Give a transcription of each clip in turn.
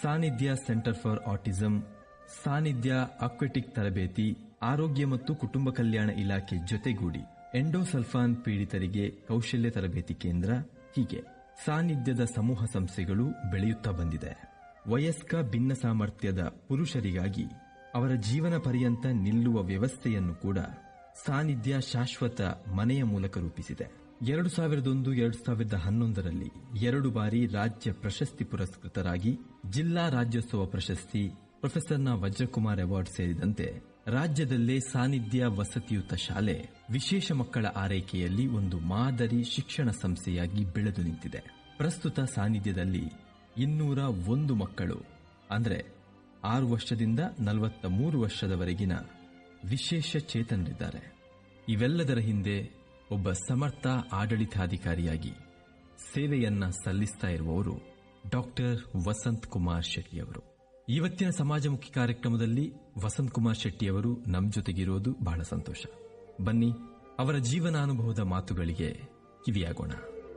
ಸಾನ್ನಿಧ್ಯ centre for autism Sannidhya aquatic ತರಬೇತಿ ಆರೋಗ್ಯ ಮತ್ತು ಕುಟುಂಬ ಕಲ್ಯಾಣ ಇಲಾಖೆ ಜೊತೆಗೂಡಿ ಎಂಡೋಸಲ್ಫಾನ್ ಪೀಡಿತರಿಗೆ ಕೌಶಲ್ಯ ತರಬೇತಿ ಕೇಂದ್ರ ಹೀಗೆ ಸಾನ್ನಿಧ್ಯದ ಸಮೂಹ ಸಂಸ್ಥೆಗಳು ಬೆಳೆಯುತ್ತಾ ಬಂದಿದೆ ವಯಸ್ಕ ಭಿನ್ನ ಸಾಮರ್ಥ್ಯದ ಪುರುಷರಿಗಾಗಿ ಅವರ ಜೀವನ ಪರ್ಯಂತ ನಿಲ್ಲುವ ವ್ಯವಸ್ಥೆಯನ್ನು ಕೂಡ ಸಾನ್ನಿಧ್ಯ ಶಾಶ್ವತ ಮನೆಯ ಮೂಲಕ ರೂಪಿಸಿದೆ ಎರಡು ಸಾವಿರದ ಒಂದು ಎರಡು ಸಾವಿರದ ಹನ್ನೊಂದರಲ್ಲಿ ಎರಡು ಬಾರಿ ರಾಜ್ಯ ಪ್ರಶಸ್ತಿ ಪುರಸ್ಕೃತರಾಗಿ ಜಿಲ್ಲಾ ರಾಜ್ಯೋತ್ಸವ ಪ್ರಶಸ್ತಿ ಪ್ರೊಫೆಸರ್ನ ವಜ್ರಕುಮಾರ್ ಅವಾರ್ಡ್ ಸೇರಿದಂತೆ ರಾಜ್ಯದಲ್ಲೇ ಸಾನ್ನಿಧ್ಯ ವಸತಿಯುತ ಶಾಲೆ ವಿಶೇಷ ಮಕ್ಕಳ ಆರೈಕೆಯಲ್ಲಿ ಒಂದು ಮಾದರಿ ಶಿಕ್ಷಣ ಸಂಸ್ಥೆಯಾಗಿ ಬೆಳೆದು ನಿಂತಿದೆ ಪ್ರಸ್ತುತ ಸಾನ್ನಿಧ್ಯದಲ್ಲಿ ಇನ್ನೂರ ಒಂದು ಮಕ್ಕಳು ಅಂದ್ರೆ ಆರು ವರ್ಷದಿಂದ ನಲವತ್ತ ಮೂರು ವರ್ಷದವರೆಗಿನ ವಿಶೇಷ ಚೇತನರಿದ್ದಾರೆ ಇವೆಲ್ಲದರ ಹಿಂದೆ ಒಬ್ಬ ಸಮರ್ಥ ಆಡಳಿತಾಧಿಕಾರಿಯಾಗಿ ಸೇವೆಯನ್ನ ಸಲ್ಲಿಸ್ತಾ ಇರುವವರು ಡಾಕ್ಟರ್ ವಸಂತ್ ಕುಮಾರ್ ಶೆಟ್ಟಿಯವರು ಇವತ್ತಿನ ಸಮಾಜಮುಖಿ ಕಾರ್ಯಕ್ರಮದಲ್ಲಿ ವಸಂತ್ ಕುಮಾರ್ ಶೆಟ್ಟಿಯವರು ನಮ್ಮ ಜೊತೆಗಿರೋದು ಬಹಳ ಸಂತೋಷ ಬನ್ನಿ ಅವರ ಜೀವನಾನುಭವದ ಮಾತುಗಳಿಗೆ ಕಿವಿಯಾಗೋಣ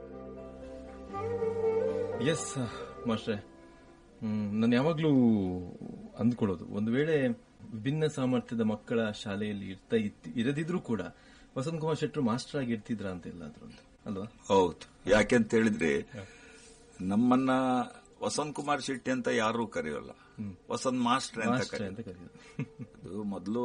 ಎಸ್ ಮಾಸ್ಟ್ರೆ ನಾನು ಯಾವಾಗ್ಲೂ ಅಂದ್ಕೊಳ್ಳೋದು ಒಂದು ವೇಳೆ ವಿಭಿನ್ನ ಸಾಮರ್ಥ್ಯದ ಮಕ್ಕಳ ಶಾಲೆಯಲ್ಲಿ ಇರ್ತಾ ಇತ್- ಇರದಿದ್ರೂ ಕೂಡ ವಸಂತ್ ಕುಮಾರ್ ಶೆಟ್ಟರು ಮಾಸ್ಟರ್ ಆಗಿ ಇರ್ತಿದ್ರ ಅಂತ ಎಲ್ಲಾದ್ರೂ ಅಂತ ಅಲ್ವಾ ಹೌದು ಯಾಕೆಂತ ಹೇಳಿದ್ರೆ ನಮ್ಮನ್ನ ವಸಂತ್ ಕುಮಾರ್ ಶೆಟ್ಟಿ ಅಂತ ಯಾರೂ ಕರೆಯೋಲ್ಲ ವಸಂತ್ ಮಾಸ್ಟರ್ ಅಂತ ಮಾಸ್ಟರ್ ಕರೆಯೋದು ಅಂತ ಕರೆಯೋದು ಅದು ಮೊದಲು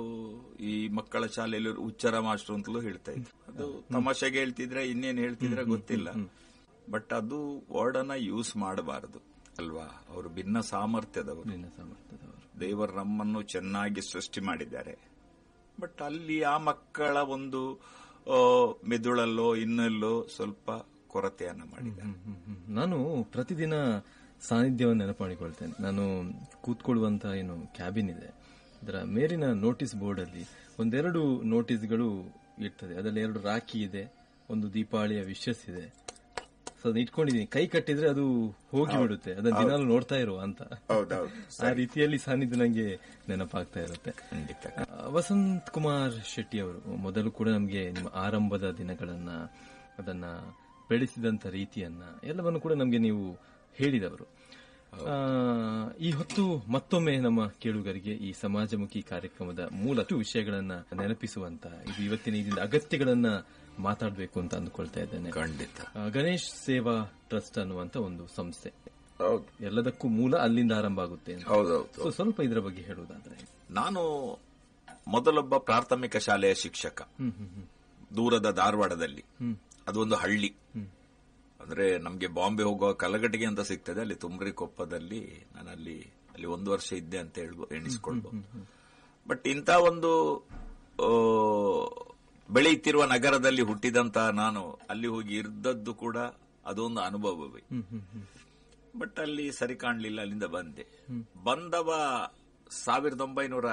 ಈ ಮಕ್ಕಳ ಶಾಲೆಯಲ್ಲಿ ಉಚ್ಚರ ಮಾಸ್ಟರ್ ಅಂತಲೂ ಹೇಳ್ತಾ ಇದ್ರು ಅದು ತಮಾಷೆಗೆ ಹೇಳ್ತಿದ್ರೆ ಇನ್ನೇನ್ ಹೇಳ್ತಿದ್ರೆ ಗೊತ್ತಿಲ್ಲ ಬಟ್ ಅದು ವರ್ಡ್ ಅನ್ನ ಯೂಸ್ ಮಾಡಬಾರದು ಅಲ್ವಾ ಅವರು ಭಿನ್ನ ಸಾಮರ್ಥ್ಯದವರು ವಿಭಿನ್ನ ಸಾಮರ್ಥ್ಯದವರು ದೇವರು ನಮ್ಮನ್ನು ಚೆನ್ನಾಗಿ ಸೃಷ್ಟಿ ಮಾಡಿದ್ದಾರೆ ಬಟ್ ಅಲ್ಲಿ ಆ ಮಕ್ಕಳ ಒಂದು ಆ, ಮೆದುಳಲ್ಲೋ ಇನ್ನಲ್ಲೋ ಸ್ವಲ್ಪ ಕೊರತೆಯನ್ನ ಮಾಡಿದ್ದಾರೆ ಹ್ಮ್, ಹ್ಮ್. ನಾನು ಪ್ರತಿದಿನ ಸಾನ್ನಿಧ್ಯವನ್ನು ನೆನಪು ಮಾಡಿಕೊಳ್ತೇನೆ ನಾನು ಕೂತ್ಕೊಳ್ಳುವಂತ ಏನು ಕ್ಯಾಬಿನ್ ಇದೆ ಅದರ ಮೇಲಿನ ನೋಟಿಸ್ ಬೋರ್ಡ್ ಅಲ್ಲಿ ಒಂದೆರಡು ನೋಟಿಸ್ಗಳು ಇರ್ತದೆ ಅದರಲ್ಲಿ ಎರಡು ರಾಖಿ ಇದೆ ಒಂದು ದೀಪಾವಳಿಯ ವಿಶಸ್ ಇದೆ ಸೊ ಅದನ್ನ ಇಟ್ಕೊಂಡಿದ್ದೀನಿ ಕೈ ಕಟ್ಟಿದ್ರೆ ಅದು ಹೋಗಿ ಬಿಡುತ್ತೆ ಅದನ್ನ ದಿನಾಲು ನೋಡ್ತಾ ಇರುವ ಅಂತ ಹೌದೌದು ಆ ರೀತಿಯಲ್ಲಿ ಸಾನ್ನಿಧ್ಯ ನಂಗೆ ನೆನಪಾಗ್ತಾ ಇರುತ್ತೆ ಖಂಡಿತ ಆ, ವಸಂತ್ ಕುಮಾರ್ ಶೆಟ್ಟಿ ಅವರು ಮೊದಲು ಕೂಡ ನಮಗೆ ನಿಮ್ಮ ಆರಂಭದ ದಿನಗಳನ್ನ ಅದನ್ನ ಬೆಳೆಸಿದಂತ ರೀತಿಯನ್ನ ಎಲ್ಲವನ್ನು ಕೂಡ ನಮಗೆ ನೀವು ಹೇಳಿದವರು ಆ, ಈ ಹೊತ್ತು ಮತ್ತೊಮ್ಮೆ ನಮ್ಮ ಕೇಳುಗರಿಗೆ ಈ ಸಮಾಜಮುಖಿ ಕಾರ್ಯಕ್ರಮದ ಮೂಲ ವಿಷಯಗಳನ್ನ ನೆನಪಿಸುವಂತ ಇದು ಇವತ್ತಿನ ಇದರಿಂದ ಅಗತ್ಯಗಳನ್ನ ಮಾತಾಡಬೇಕು ಅಂತ ಅಂದ್ಕೊಳ್ತಾ ಇದ್ದೇನೆ ಖಂಡಿತ ಆ, ಗಣೇಶ್ ಸೇವಾ ಟ್ರಸ್ಟ್ ಅನ್ನುವಂತ ಒಂದು ಸಂಸ್ಥೆ ಹೌದು ಎಲ್ಲದಕ್ಕೂ ಮೂಲ ಅಲ್ಲಿಂದ ಆರಂಭ ಆಗುತ್ತೆ ಅಂತ. ಹೌದೌದು ಸೊ ಸ್ವಲ್ಪ ಇದರ ಬಗ್ಗೆ ಹೇಳುವುದಾದ್ರೆ ನಾನು ಮೊದಲೊಬ್ಬ ಪ್ರಾಥಮಿಕ ಶಾಲೆಯ ಶಿಕ್ಷಕ ಹ್ಮ್ ಹ್ಮ್ ಹ್ಮ್ ದೂರದ ಧಾರವಾಡದಲ್ಲಿ ಹ್ಮ್. ಅದೊಂದು ಹಳ್ಳಿ ಅಂದ್ರೆ ನಮ್ಗೆ ಬಾಂಬೆ ಹೋಗುವ ಕಲಗಟ್ಟಿಗೆ ಅಂತ ಸಿಗ್ತದೆ ಅಲ್ಲಿ ತುಮ್ರಿ ಕೊಪ್ಪದಲ್ಲಿ ನಾನು ಅಲ್ಲಿ ಅಲ್ಲಿ ಒಂದು ವರ್ಷ ಇದ್ದೆ ಅಂತ ಹೇಳ್ಬೋ ಎಣಿಸ್ಕೊಳ್ಬಹುದು ಬಟ್ ಇಂಥ ಒಂದು ಆ, ಬೆಳೆಯುತ್ತಿರುವ ನಗರದಲ್ಲಿ ಹುಟ್ಟಿದಂತ ನಾನು ಅಲ್ಲಿ ಹೋಗಿ ಇರ್ದದ್ದು ಕೂಡ ಅದೊಂದು ಅನುಭವವೇ ಹ್ಮ್ ಹ್ಮ್ ಹ್ಮ್ ಬಟ್ ಅಲ್ಲಿ ಸರಿ ಕಾಣಲಿಲ್ಲ ಅಲ್ಲಿಂದ ಬಂದೆ ಬಂದವ ಸಾವಿರದ ಒಂಬೈನೂರ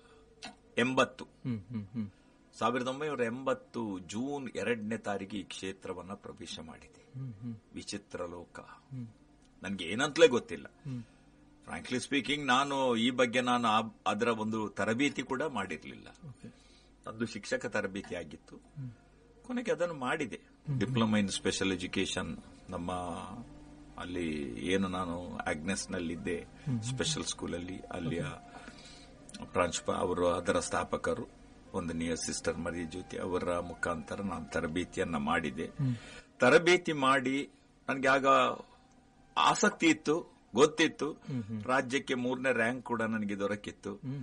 ಎಂಬತ್ತು ಹ್ಮ್ ಹ್ಮ್ ಹ್ಮ್ ಸಾವಿರದ ಒಂಬೈನೂರ ಎಂಬತ್ತು ಜೂನ್ ಎರಡನೇ ತಾರೀಕು ಈ ಕ್ಷೇತ್ರವನ್ನ ಪ್ರವೇಶ ಮಾಡಿದೆ ಹ್ಮ್ ಹ್ಮ್ ವಿಚಿತ್ರ ಲೋಕ ನನ್ಗೆ ಏನಂತಲೇ ಗೊತ್ತಿಲ್ಲ ಫ್ರಾಂಕ್ಲಿ ಸ್ಪೀಕಿಂಗ್ ನಾನು ಈ ಬಗ್ಗೆ ನಾನು ಆ- ಅದರ ಒಂದು ತರಬೇತಿ ಕೂಡ ಮಾಡಿರಲಿಲ್ಲ ಓಕೆ ನಂದು ಶಿಕ್ಷಕ ತರಬೇತಿ ಆಗಿತ್ತು ಕೊನೆಗೆ ಅದನ್ನು ಮಾಡಿದೆ ಡಿಪ್ಲೊಮಾ ಇನ್ ಸ್ಪೆಷಲ್ ಎಜುಕೇಶನ್ ನಮ್ಮ ಅಲ್ಲಿ ಏನು ನಾನು ಆಗ್ನೆಸ್ ನಲ್ಲಿದ್ದೆ ಸ್ಪೆಷಲ್ ಸ್ಕೂಲಲ್ಲಿ ಅಲ್ಲಿಯ ಪ್ರಾಂಶುಪ ಅವರು ಅದರ ಸ್ಥಾಪಕರು ಒಂದನೆಯ ಸಿಸ್ಟರ್ ಮರಿ ಜ್ಯೋತಿ ಅವರ ಮುಖಾಂತರ ನಾನು ತರಬೇತಿಯನ್ನ ಮಾಡಿದೆ ತರಬೇತಿ ಮಾಡಿ ನನಗೆ ಆಗ ಆಸಕ್ತಿ ಇತ್ತು ಗೊತ್ತಿತ್ತು ರಾಜ್ಯಕ್ಕೆ ಮೂರನೇ ರ್ಯಾಂಕ್ ಕೂಡ ನನಗೆ ದೊರಕಿತ್ತು ಹ್ಮ್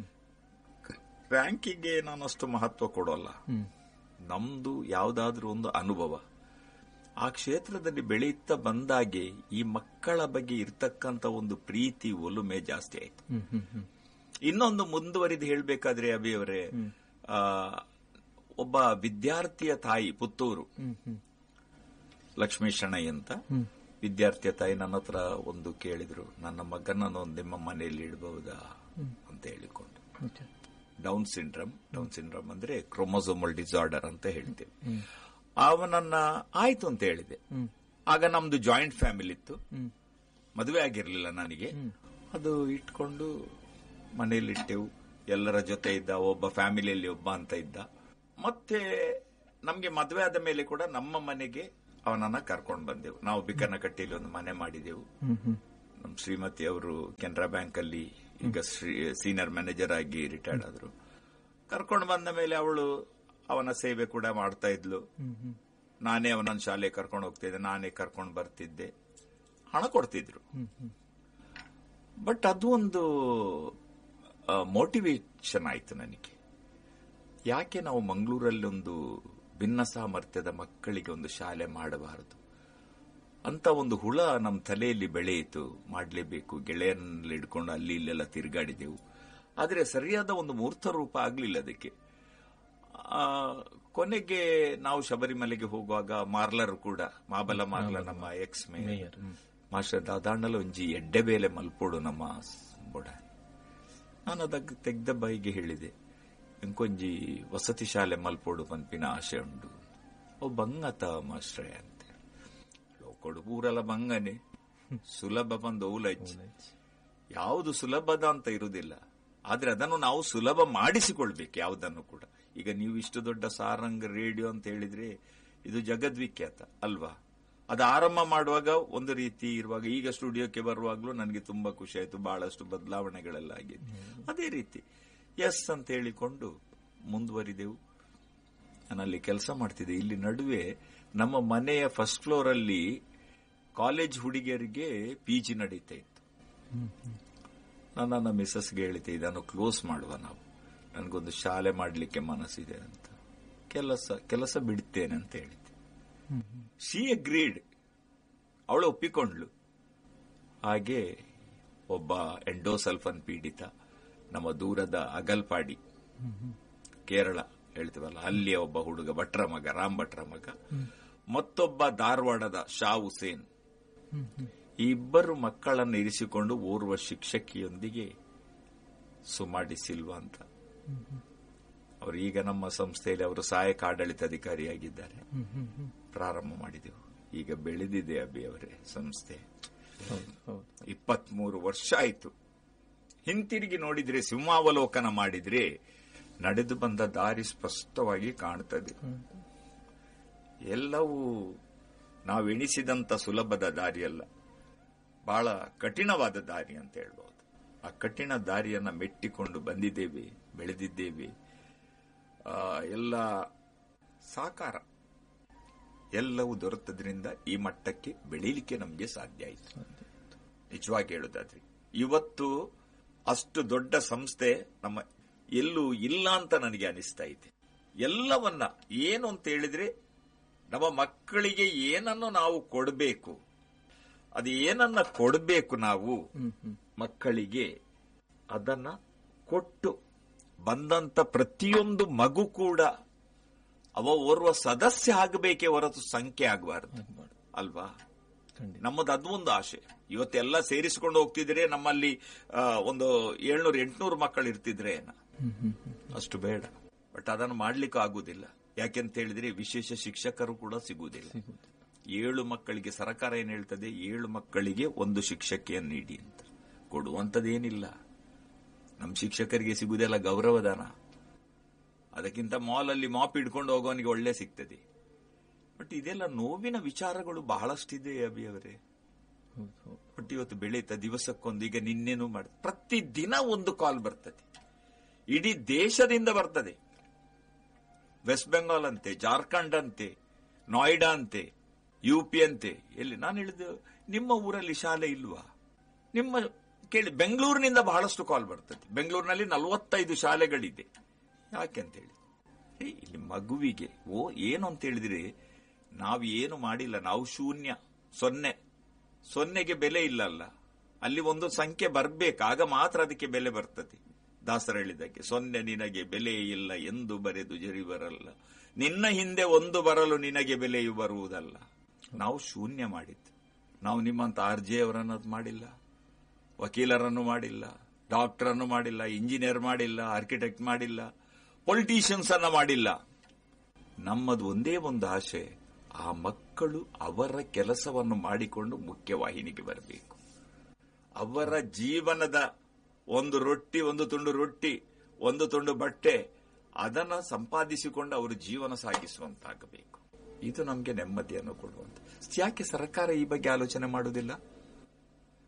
ರ್ಯಾಂಕಿಗೆ ನಾನು ಅಷ್ಟು ಮಹತ್ವ ಕೊಡೋಲ್ಲ ಹ್ಮ್ ನಮ್ದು ಯಾವುದಾದ್ರೂ ಒಂದು ಅನುಭವ ಆ ಕ್ಷೇತ್ರದಲ್ಲಿ ಬೆಳೆಯುತ್ತಾ ಬಂದಾಗೆ ಈ ಮಕ್ಕಳ ಬಗ್ಗೆ ಇರ್ತಕ್ಕಂತ ಒಂದು ಪ್ರೀತಿ ಒಲುಮೆ ಜಾಸ್ತಿ ಆಯ್ತು ಹ್ಮ್ ಹ್ಮ್ ಹ್ಮ್ ಇನ್ನೊಂದು ಮುಂದುವರಿದು ಹೇಳಬೇಕಾದ್ರೆ ಅಭಿಯವರೇ ಆ, ಒಬ್ಬ ವಿದ್ಯಾರ್ಥಿಯ ತಾಯಿ ಪುತ್ತೂರು ಹ್ಮ್ ಹ್ಮ್ ಲಕ್ಷ್ಮೀ ಶಣೈ ಅಂತ ವಿದ್ಯಾರ್ಥಿಯ ತಾಯಿ ನನ್ನ ಹತ್ರ ಒಂದು ಕೇಳಿದ್ರು ನನ್ನ ಮಗನನ್ನು ನಿಮ್ಮ ಮನೆಯಲ್ಲಿ ಇಡಬಹುದಾ ಅಂತ ಹೇಳಿಕೊಂಡು okay Down syndrome Down syndrome ಅಂದ್ರೆ ಕ್ರೋಮೋಸೋಮಲ್ ಡಿಸಾರ್ಡರ್ ಅಂತ ಹೇಳ್ತೇವೆ ಅವನನ್ನ ಆಯ್ತು ಅಂತ ಹೇಳಿದೆ ಆಗ ನಮ್ದು ಜಾಯಿಂಟ್ ಫ್ಯಾಮಿಲಿ ಇತ್ತು ಹ್ಮ್ ಮದುವೆ ಆಗಿರ್ಲಿಲ್ಲ ನನಗೆ ಅದು ಇಟ್ಕೊಂಡು ಮನೆಯಲ್ಲಿ ಇಟ್ಟೆವು ಎಲ್ಲರ ಜೊತೆ ಇದ್ದ ಒಬ್ಬ ಫ್ಯಾಮಿಲಿಯಲ್ಲಿ ಒಬ್ಬ ಅಂತ ಇದ್ದ ಮತ್ತೆ ನಮ್ಗೆ ಮದುವೆ ಆದ ಮೇಲೆ ಕೂಡ ನಮ್ಮ ಮನೆಗೆ ಅವನನ್ನ ಕರ್ಕೊಂಡು ಬಂದೆವು ನಾವು ಬಿಕ್ಕನಕಟ್ಟಿಯಲ್ಲಿ ಒಂದು ಮನೆ ಮಾಡಿದೆವು ಹ್ಮ್ ಹ್ಮ್ ನಮ್ಮ ಶ್ರೀಮತಿ ಅವರು ಕೆನರಾ ಬ್ಯಾಂಕ್ ಅಲ್ಲಿ ಈಗ ಸೀನಿಯರ್ ಮ್ಯಾನೇಜರ್ ಆಗಿ ರಿಟೈರ್ಡ್ ಆದ್ರು ಕರ್ಕೊಂಡು ಬಂದ ಮೇಲೆ ಅವಳು ಅವನ ಸೇವೆ ಕೂಡ ಮಾಡ್ತಾ ಇದ್ಲು ನಾನೇ ಅವನನ್ನ ಶಾಲೆ ಕರ್ಕೊಂಡು ಹೋಗ್ತಿದ್ದೆ ನಾನೇ ಕರ್ಕೊಂಡು ಬರ್ತಿದ್ದೆ ಹಣ ಕೊಡ್ತಿದ್ರು ಬಟ್ ಅದು ಒಂದು ಮೋಟಿವೇಶನ್ ಆಯ್ತು ನನಗೆ ಯಾಕೆ ನಾವು ಮಂಗಳೂರಲ್ಲಿ ಒಂದು ಭಿನ್ನ ಸಾಮರ್ಥ್ಯದ ಮಕ್ಕಳಿಗೆ ಒಂದು ಶಾಲೆ ಮಾಡಬಾರದು ಅಂತ ಒಂದು ಹುಳ ನಮ್ಮ ತಲೆಯಲ್ಲಿ ಬೆಳೆಯಿತು ಮಾಡಲೇಬೇಕು ಗೆಳೆಯನಲ್ಲಿ ಹಿಡ್ಕೊಂಡು ಅಲ್ಲಿ ಇಲ್ಲೆಲ್ಲ ತಿರುಗಾಡಿದೆವು ಆದರೆ ಸರಿಯಾದ ಒಂದು ಮೂರ್ತ ರೂಪ ಆಗಲಿಲ್ಲ ಅದಕ್ಕೆ ಆ, ಕೊನೆಗೆ ನಾವು ಶಬರಿಮಲೆಗೆ ಹೋಗುವಾಗ ಮಾರ್ಲರ್ ಕೂಡ ಮಾಬಲ ಮಾರ್ಲ ನಮ್ಮ ಎಕ್ಸ್ ಮೇಯರ್ ಮಾಸ್ಟರ್ ದಾದಾಂಡಲ ಒಂಜಿ ಎಡ್ಡೆ ಬೇಲೆ ಮಲ್ಪೋಡು ನಮ್ಮ ಬೊಡ ನಾನು ಅದಕ್ಕೆ ತೆಗ್ದ ಬಾಯಿಗೆ ಹೇಳಿದೆ ಇಂಕೊಂಜಿ ವಸತಿ ಶಾಲೆ ಮಲ್ಪೋಡು ಪನ್ಪಿನ ಆಸೆ ಉಂಡು ಅವು ಬಂಗತ ಮಾಸ್ಟ್ರೇ ಅಂತ ಲೋಕೊಡು ಊರೆಲ್ಲ ಬಂಗನೆ ಸುಲಭ ಬಂದು ಔಲಜ್ಜಿ ಯಾವುದು ಸುಲಭದ ಅಂತ ಇರುವುದಿಲ್ಲ ಆದ್ರೆ ಅದನ್ನು ನಾವು ಸುಲಭ ಮಾಡಿಸಿಕೊಳ್ಬೇಕು ಯಾವುದನ್ನು ಕೂಡ ಈಗ ನೀವು ಇಷ್ಟು ದೊಡ್ಡ ಸಾರಂಗ್ ರೇಡಿಯೋ ಅಂತ ಹೇಳಿದ್ರೆ ಇದು ಜಗದ್ವಿಖ್ಯಾತ ಅಲ್ವಾ ಅದು ಆರಂಭ ಮಾಡುವಾಗ ಒಂದು ರೀತಿ ಇರುವಾಗ ಈಗ ಸ್ಟುಡಿಯೋಕ್ಕೆ ಬರುವಾಗಲೂ ನನಗೆ ತುಂಬಾ ಖುಷಿ ಆಯ್ತು ಬಹಳಷ್ಟು ಬದಲಾವಣೆಗಳೆಲ್ಲ ಆಗಿದೆ ಅದೇ ರೀತಿ ಎಸ್ ಅಂತ ಹೇಳಿಕೊಂಡು ಮುಂದುವರಿದೆವು ನಾನು ಅಲ್ಲಿ ಕೆಲಸ ಮಾಡ್ತಿದ್ದೆ ಇಲ್ಲಿ ನಡುವೆ ನಮ್ಮ ಮನೆಯ ಫಸ್ಟ್ ಫ್ಲೋರ್ ಅಲ್ಲಿ ಕಾಲೇಜ್ ಹುಡುಗಿಯರಿಗೆ ಪಿ ಜಿ ನಡೀತಾ ಇತ್ತು ನಾನು ನನ್ನ ಮಿಸಸ್ಗೆ ಹೇಳಿದ್ದೆ ಇದನ್ನು ಕ್ಲೋಸ್ ಮಾಡುವ ನಾವು ನನಗೊಂದು ಶಾಲೆ ಮಾಡಲಿಕ್ಕೆ ಮನಸ್ಸಿದೆ ಅಂತ ಕೆಲಸ ಕೆಲಸ ಬಿಡ್ತೇನೆ ಅಂತ ಹೇಳಿದ್ದೆ ಶಿ ಅಗ್ರೀಡ್ ಅವಳು ಒಪ್ಪಿಕೊಂಡ್ಲು ಹಾಗೆ ಒಬ್ಬ ಎಂಡೋಸಲ್ಫನ್ ಪೀಡಿತ ನಮ್ಮ ದೂರದ ಅಗಲ್ಪಾಡಿ ಕೇರಳ ಹೇಳ್ತೀವಲ್ಲ ಅಲ್ಲಿಯ ಒಬ್ಬ ಹುಡುಗ ಭಟ್ರ ಮಗ ರಾಮ್ ಭಟ್ರ ಮಗ ಮತ್ತೊಬ್ಬ ಧಾರವಾಡದ ಶಾ ಹುಸೇನ್ ಈ ಇಬ್ಬರು ಮಕ್ಕಳನ್ನು ಇರಿಸಿಕೊಂಡು ಓರ್ವ ಶಿಕ್ಷಕಿಯೊಂದಿಗೆ ಸುಮಾಡಿ ಸಿಲ್ವಾ ಅಂತ ಅವರು ಈಗ ನಮ್ಮ ಸಂಸ್ಥೆಯಲ್ಲಿ ಅವರು ಸಹಾಯಕ ಆಡಳಿತಾಧಿಕಾರಿಯಾಗಿದ್ದಾರೆ ಪ್ರಾರಂಭ ಮಾಡಿದೆವು ಈಗ ಬೆಳೆದಿದೆ ಅಭಿ ಅವರೇ ಸಂಸ್ಥೆ ಇಪ್ಪತ್ಮೂರು ವರ್ಷ ಆಯಿತು ಹಿಂತಿರುಗಿ ನೋಡಿದ್ರೆ ಸಿಂಹಾವಲೋಕನ ಮಾಡಿದ್ರೆ ನಡೆದು ಬಂದ ದಾರಿ ಸ್ಪಷ್ಟವಾಗಿ ಕಾಣುತ್ತದೆ ಎಲ್ಲವೂ ನಾವು ಎಣಿಸಿದಂತ ಸುಲಭದ ದಾರಿಯಲ್ಲ ಬಹಳ ಕಠಿಣವಾದ ದಾರಿ ಅಂತ ಹೇಳ್ಬಹುದು ಆ ಕಠಿಣ ದಾರಿಯನ್ನ ಮೆಟ್ಟಿಕೊಂಡು ಬಂದಿದ್ದೇವೆ ಬೆಳೆದಿದ್ದೇವೆ ಆ, ಎಲ್ಲ ಸಾಕಾರ ಎಲ್ಲವೂ ದೊರೆತದ್ರಿಂದ ಈ ಮಟ್ಟಕ್ಕೆ ಬೆಳೀಲಿಕ್ಕೆ ನಮಗೆ ಸಾಧ್ಯ ಆಯಿತು ನಿಜವಾಗಿ ಹೇಳುದಾದ್ರೆ ಇವತ್ತು ಅಷ್ಟು ದೊಡ್ಡ ಸಂಸ್ಥೆ ನಮ್ಮ ಎಲ್ಲೂ ಇಲ್ಲ ಅಂತ ನನಗೆ ಅನಿಸ್ತಾ ಇದೆ ಎಲ್ಲವನ್ನ ಏನು ಅಂತ ಹೇಳಿದ್ರೆ ನಮ್ಮ ಮಕ್ಕಳಿಗೆ ಏನನ್ನು ನಾವು ಕೊಡಬೇಕು ಅದು ಏನನ್ನ ಕೊಡಬೇಕು ನಾವು ಮಕ್ಕಳಿಗೆ ಅದನ್ನ ಕೊಟ್ಟು ಬಂದಂತ ಪ್ರತಿಯೊಂದು ಮಗು ಕೂಡ ಅವ ಓರ್ವ ಸದಸ್ಯ ಆಗಬೇಕೇ ಹೊರತು ಸಂಖ್ಯೆ ಆಗಬಾರದು ಅಲ್ವಾ ಖಂಡಿತ ನಮ್ಮದು ಅದು ಒಂದು ಆಸೆ ಇವತ್ತೆಲ್ಲ ಸೇರಿಸಿಕೊಂಡು ಹೋಗ್ತಿದ್ರೆ ನಮ್ಮಲ್ಲಿ ಆ, ಒಂದು ಏಳ್ನೂರು ಎಂಟ್ನೂರು ಮಕ್ಕಳು ಇರ್ತಿದ್ರೆ ಏನ ಅಷ್ಟು ಬೇಡ ಬಟ್ ಅದನ್ನು ಮಾಡ್ಲಿಕ್ಕೂ ಆಗುದಿಲ್ಲ ಯಾಕೆಂತ ಹೇಳಿದ್ರೆ ವಿಶೇಷ ಶಿಕ್ಷಕರು ಕೂಡ ಸಿಗುವುದಿಲ್ಲ ಏಳು ಮಕ್ಕಳಿಗೆ ಸರ್ಕಾರ ಏನ್ ಹೇಳ್ತದೆ ಏಳು ಮಕ್ಕಳಿಗೆ ಒಂದು ಶಿಕ್ಷಕಿಯನ್ನು ನೀಡಿ ಅಂತ ಕೊಡುವಂತದ್ದೇನಿಲ್ಲ ನಮ್ಮ ಶಿಕ್ಷಕರಿಗೆ ಸಿಗುವುದೆಲ್ಲ ಗೌರವದಾನ ಅದಕ್ಕಿಂತ ಮಾಲ್ ಅಲ್ಲಿ ಮಾಪ್ ಹಿಡ್ಕೊಂಡು ಹೋಗೋನಿಗೆ ಒಳ್ಳೆ ಸಿಗ್ತದೆ ಬಟ್ ಇದೆಲ್ಲ ನೋವಿನ ವಿಚಾರಗಳು ಬಹಳಷ್ಟಿದೆ ಅಭಿ ಅವರೇ ಹೌದು ಹೌದು ಬಟ್ ಇವತ್ತು ಬೆಳೀತಾ ದಿವಸಕ್ಕೊಂದು ಈಗ ನಿನ್ನೇನು ಮಾಡ ಪ್ರತಿ ದಿನ ಒಂದು ಕಾಲ್ ಬರ್ತದೆ ಇಡೀ ದೇಶದಿಂದ ಬರ್ತದೆ ವೆಸ್ಟ್ ಬೆಂಗಾಲ್ ಅಂತೆ ಜಾರ್ಖಂಡ್ ಅಂತೆ ನೋಯ್ಡಾ ಅಂತೆ ಯು ಪಿ ಅಂತೆ ಎಲ್ಲಿ ನಾನು ಹೇಳಿದ್ದು ನಿಮ್ಮ ಊರಲ್ಲಿ ಶಾಲೆ ಇಲ್ವಾ ನಿಮ್ಮ ಕೇಳಿ ಬೆಂಗಳೂರಿನಿಂದ ಬಹಳಷ್ಟು ಕಾಲ್ ಬರ್ತದೆ ಬೆಂಗಳೂರಿನಲ್ಲಿ ನಲವತ್ತೈದು ಶಾಲೆಗಳಿದೆ ಯಾಕೆ ಅಂತ ಹೇಳಿ ಏ, ಇಲ್ಲಿ ಮಗುವಿಗೆ ಓ ಏನು ಅಂತ ಹೇಳಿದ್ರೆ ನಾವು ಏನು ಮಾಡಿಲ್ಲ ನಾವು ಶೂನ್ಯ ಸೊನ್ನೆ ಸೊನ್ನೆಗೆ ಬೆಲೆ ಇಲ್ಲಲ್ಲ ಅಲ್ಲಿ ಒಂದು ಸಂಖ್ಯೆ ಬರ್ಬೇಕು ಆಗ ಮಾತ್ರ ಅದಕ್ಕೆ ಬೆಲೆ ಬರ್ತದೆ ದಾಸರ ಹೇಳಿದ್ದಕ್ಕೆ ಸೊನ್ನೆ ನಿನಗೆ ಬೆಲೆ ಇಲ್ಲ ಎಂದು ಬರೆದು ಜರಿ ಬರಲ್ಲ ನಿನ್ನ ಹಿಂದೆ ಒಂದು ಬರಲು ನಿನಗೆ ಬೆಲೆಯು ಬರುವುದಲ್ಲ ನಾವು ಶೂನ್ಯ ಮಾಡಿದ್ದು ನಾವು ನಿಮ್ಮಂತ ಆರ್ ಜೆ ಅವರನ್ನು ಮಾಡಿಲ್ಲ ವಕೀಲರನ್ನು ಮಾಡಿಲ್ಲ ಡಾಕ್ಟರ್ ಅನ್ನು ಮಾಡಿಲ್ಲ ಇಂಜಿನಿಯರ್ ಮಾಡಿಲ್ಲ ಆರ್ಕಿಟೆಕ್ಟ್ ಮಾಡಿಲ್ಲ ಪೊಲಿಟಿಷಿಯನ್ಸ್ ಅನ್ನ ಮಾಡಿಲ್ಲ ನಮ್ಮದು ಒಂದೇ ಒಂದು ಆಶೆ ಆ ಮಕ್ಕಳು ಅವರ ಕೆಲಸವನ್ನು ಮಾಡಿಕೊಂಡು ಮುಖ್ಯವಾಹಿನಿಗೆ ಬರಬೇಕು ಅವರ ಜೀವನದ ಒಂದು ರೊಟ್ಟಿ ಒಂದು ತುಂಡು ರೊಟ್ಟಿ ಒಂದು ತುಂಡು ಬಟ್ಟೆ ಅದನ್ನ ಸಂಪಾದಿಸಿಕೊಂಡು ಅವರು ಜೀವನ ಸಾಗಿಸುವಂತಾಗಬೇಕು ಇದು ನಮಗೆ ನೆಮ್ಮದಿಯನ್ನು ಕೊಡುವಂತ ಯಾಕೆ ಸರ್ಕಾರ ಈ ಬಗ್ಗೆ ಆಲೋಚನೆ ಮಾಡುವುದಿಲ್ಲ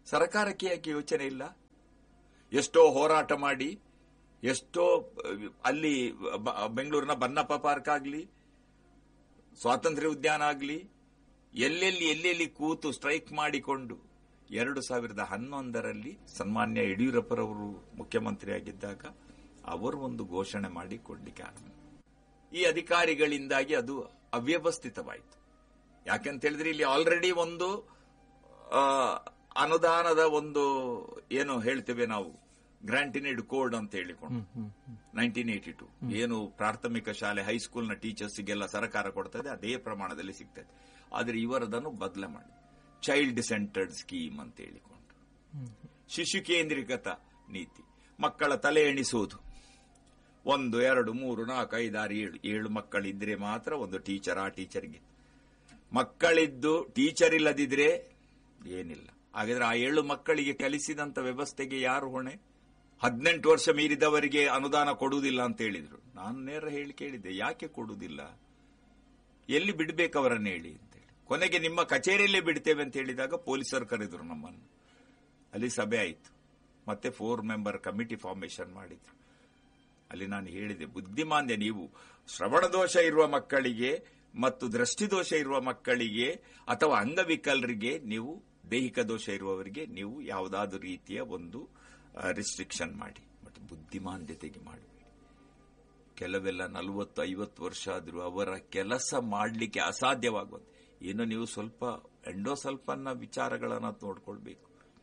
ಸರ್ಕಾರಕ್ಕೆ ಯಾಕೆ ಯೋಚನೆ ಇಲ್ಲ ಎಷ್ಟೋ ಹೋರಾಟ ಮಾಡಿ ಎಷ್ಟೋ ಅಹ್, ಅಲ್ಲಿ ಬ- ಬೆಂಗಳೂರಿನ ಬನ್ನಪ್ಪ ಪಾರ್ಕ್ ಆಗಲಿ ಸ್ವಾತಂತ್ರ್ಯ ಉದ್ಯಾನ ಆಗಲಿ ಎಲ್ಲೆಲ್ಲಿ ಎಲ್ಲೆಲ್ಲಿ ಕೂತು ಸ್ಟ್ರೈಕ್ ಮಾಡಿಕೊಂಡು ಎರಡು ಸಾವಿರದ ಹನ್ನೊಂದರಲ್ಲಿ ಸನ್ಮಾನ್ಯ ಯಡಿಯೂರಪ್ಪರವರು ಮುಖ್ಯಮಂತ್ರಿಯಾಗಿದ್ದಾಗ ಅವರು ಒಂದು ಘೋಷಣೆ ಮಾಡಿ ಕೊಡ್ಲಿಕ್ಕೆ ಆರಂಭ ಈ ಅಧಿಕಾರಿಗಳಿಂದಾಗಿ ಅದು ಅವ್ಯವಸ್ಥಿತವಾಯಿತು ಯಾಕೆಂತ ಹೇಳಿದ್ರೆ ಇಲ್ಲಿ ಆಲ್ರೆಡಿ ಒಂದು ಆ, ಅನುದಾನದ ಒಂದು ಏನು ಹೇಳ್ತೇವೆ ನಾವು ಗ್ರಾಂಟಿನೇಡ್ ಕೋಡ್ ಅಂತ ಹೇಳಿಕೊಂಡು ನೈನ್ಟೀನ್ ಏಟಿ ಟು ಏನು ಪ್ರಾಥಮಿಕ ಶಾಲೆ ಹೈಸ್ಕೂಲ್ನ ಟೀಚರ್ಸ್ಗೆಲ್ಲ ಸರ್ಕಾರ ಕೊಡ್ತದೆ ಅದೇ ಪ್ರಮಾಣದಲ್ಲಿ ಸಿಗ್ತದೆ ಆದ್ರೆ ಇವರದನ್ನು ಬದಲೆ ಮಾಡಿ ಚೈಲ್ಡ್ ಸೆಂಟರ್ಡ್ ಸ್ಕೀಮ್ ಅಂತ ಹೇಳಿಕೊಂಡು ಶಿಶು ಕೇಂದ್ರೀಕೃತ ನೀತಿ ಮಕ್ಕಳ ತಲೆ ಎಣಿಸುವುದು ಒಂದು ಎರಡು ಮೂರು ನಾಲ್ಕು ಐದು ಆರು ಏಳು ಏಳು ಮಕ್ಕಳಿದ್ರೆ ಮಾತ್ರ ಒಂದು ಟೀಚರ್ ಆ ಟೀಚರ್ಗೆ ಮಕ್ಕಳಿದ್ದು ಟೀಚರ್ ಇಲ್ಲದಿದ್ರೆ ಏನಿಲ್ಲ ಹಾಗಾದ್ರೆ ಆ ಏಳು ಮಕ್ಕಳಿಗೆ ಕಲಿಸಿದಂತ ವ್ಯವಸ್ಥೆಗೆ ಯಾರು ಹೊಣೆ ಹದಿನೆಂಟು ವರ್ಷ ಮೀರಿದವರಿಗೆ ಅನುದಾನ ಕೊಡುವುದಿಲ್ಲ ಅಂತ ಹೇಳಿದ್ರು ನಾನು ನೇರ ಹೇಳಿ ಕೇಳಿದ್ದೆ ಯಾಕೆ ಕೊಡುವುದಿಲ್ಲ ಎಲ್ಲಿ ಬಿಡ್ಬೇಕು ಅವರನ್ನ ಹೇಳಿ ಅಂತೇಳಿ ಕೊನೆಗೆ ನಿಮ್ಮ ಕಚೇರಿಯಲ್ಲೇ ಬಿಡ್ತೇವೆ ಅಂತ ಹೇಳಿದಾಗ ಪೊಲೀಸರು ಕರೆದ್ರು ನಮ್ಮನ್ನು ಅಲ್ಲಿ ಸಭೆ ಆಯಿತು ಮತ್ತೆ ಫೋರ್ ಮೆಂಬರ್ ಕಮಿಟಿ ಫಾರ್ಮೇಶನ್ ಮಾಡಿದ್ರು ಅಲ್ಲಿ ನಾನು ಹೇಳಿದೆ ಬುದ್ಧಿಮಾಂದ್ಯ ನೀವು ಶ್ರವಣ ದೋಷ ಇರುವ ಮಕ್ಕಳಿಗೆ ಮತ್ತು ದೃಷ್ಟಿದೋಷ ಇರುವ ಮಕ್ಕಳಿಗೆ ಅಥವಾ ಅಂಗವಿಕಲರಿಗೆ ನೀವು ದೈಹಿಕ ದೋಷ ಇರುವವರಿಗೆ ನೀವು ಯಾವುದಾದ್ರೂ ರೀತಿಯ ಒಂದು ರಿಸ್ಟ್ರಿಕ್ಷನ್ ಮಾಡಿ ಬಟ್ ಬುದ್ಧಿಮಾಂದ್ಯತೆಗೆ ಮಾಡಬೇಡಿ ಕೆಲವೆಲ್ಲ ನಲವತ್ತು ಐವತ್ತು ವರ್ಷ ಆದರೂ ಅವರ ಕೆಲಸ ಮಾಡಲಿಕ್ಕೆ ಅಸಾಧ್ಯವಾಗುವುದು ಏನು ನೀವು ಸ್ವಲ್ಪ ಎಂಡೋ ಸ್ವಲ್ಪನ ವಿಚಾರಗಳನ್ನ ನೋಡ್ಕೊಳ್ಬೇಕು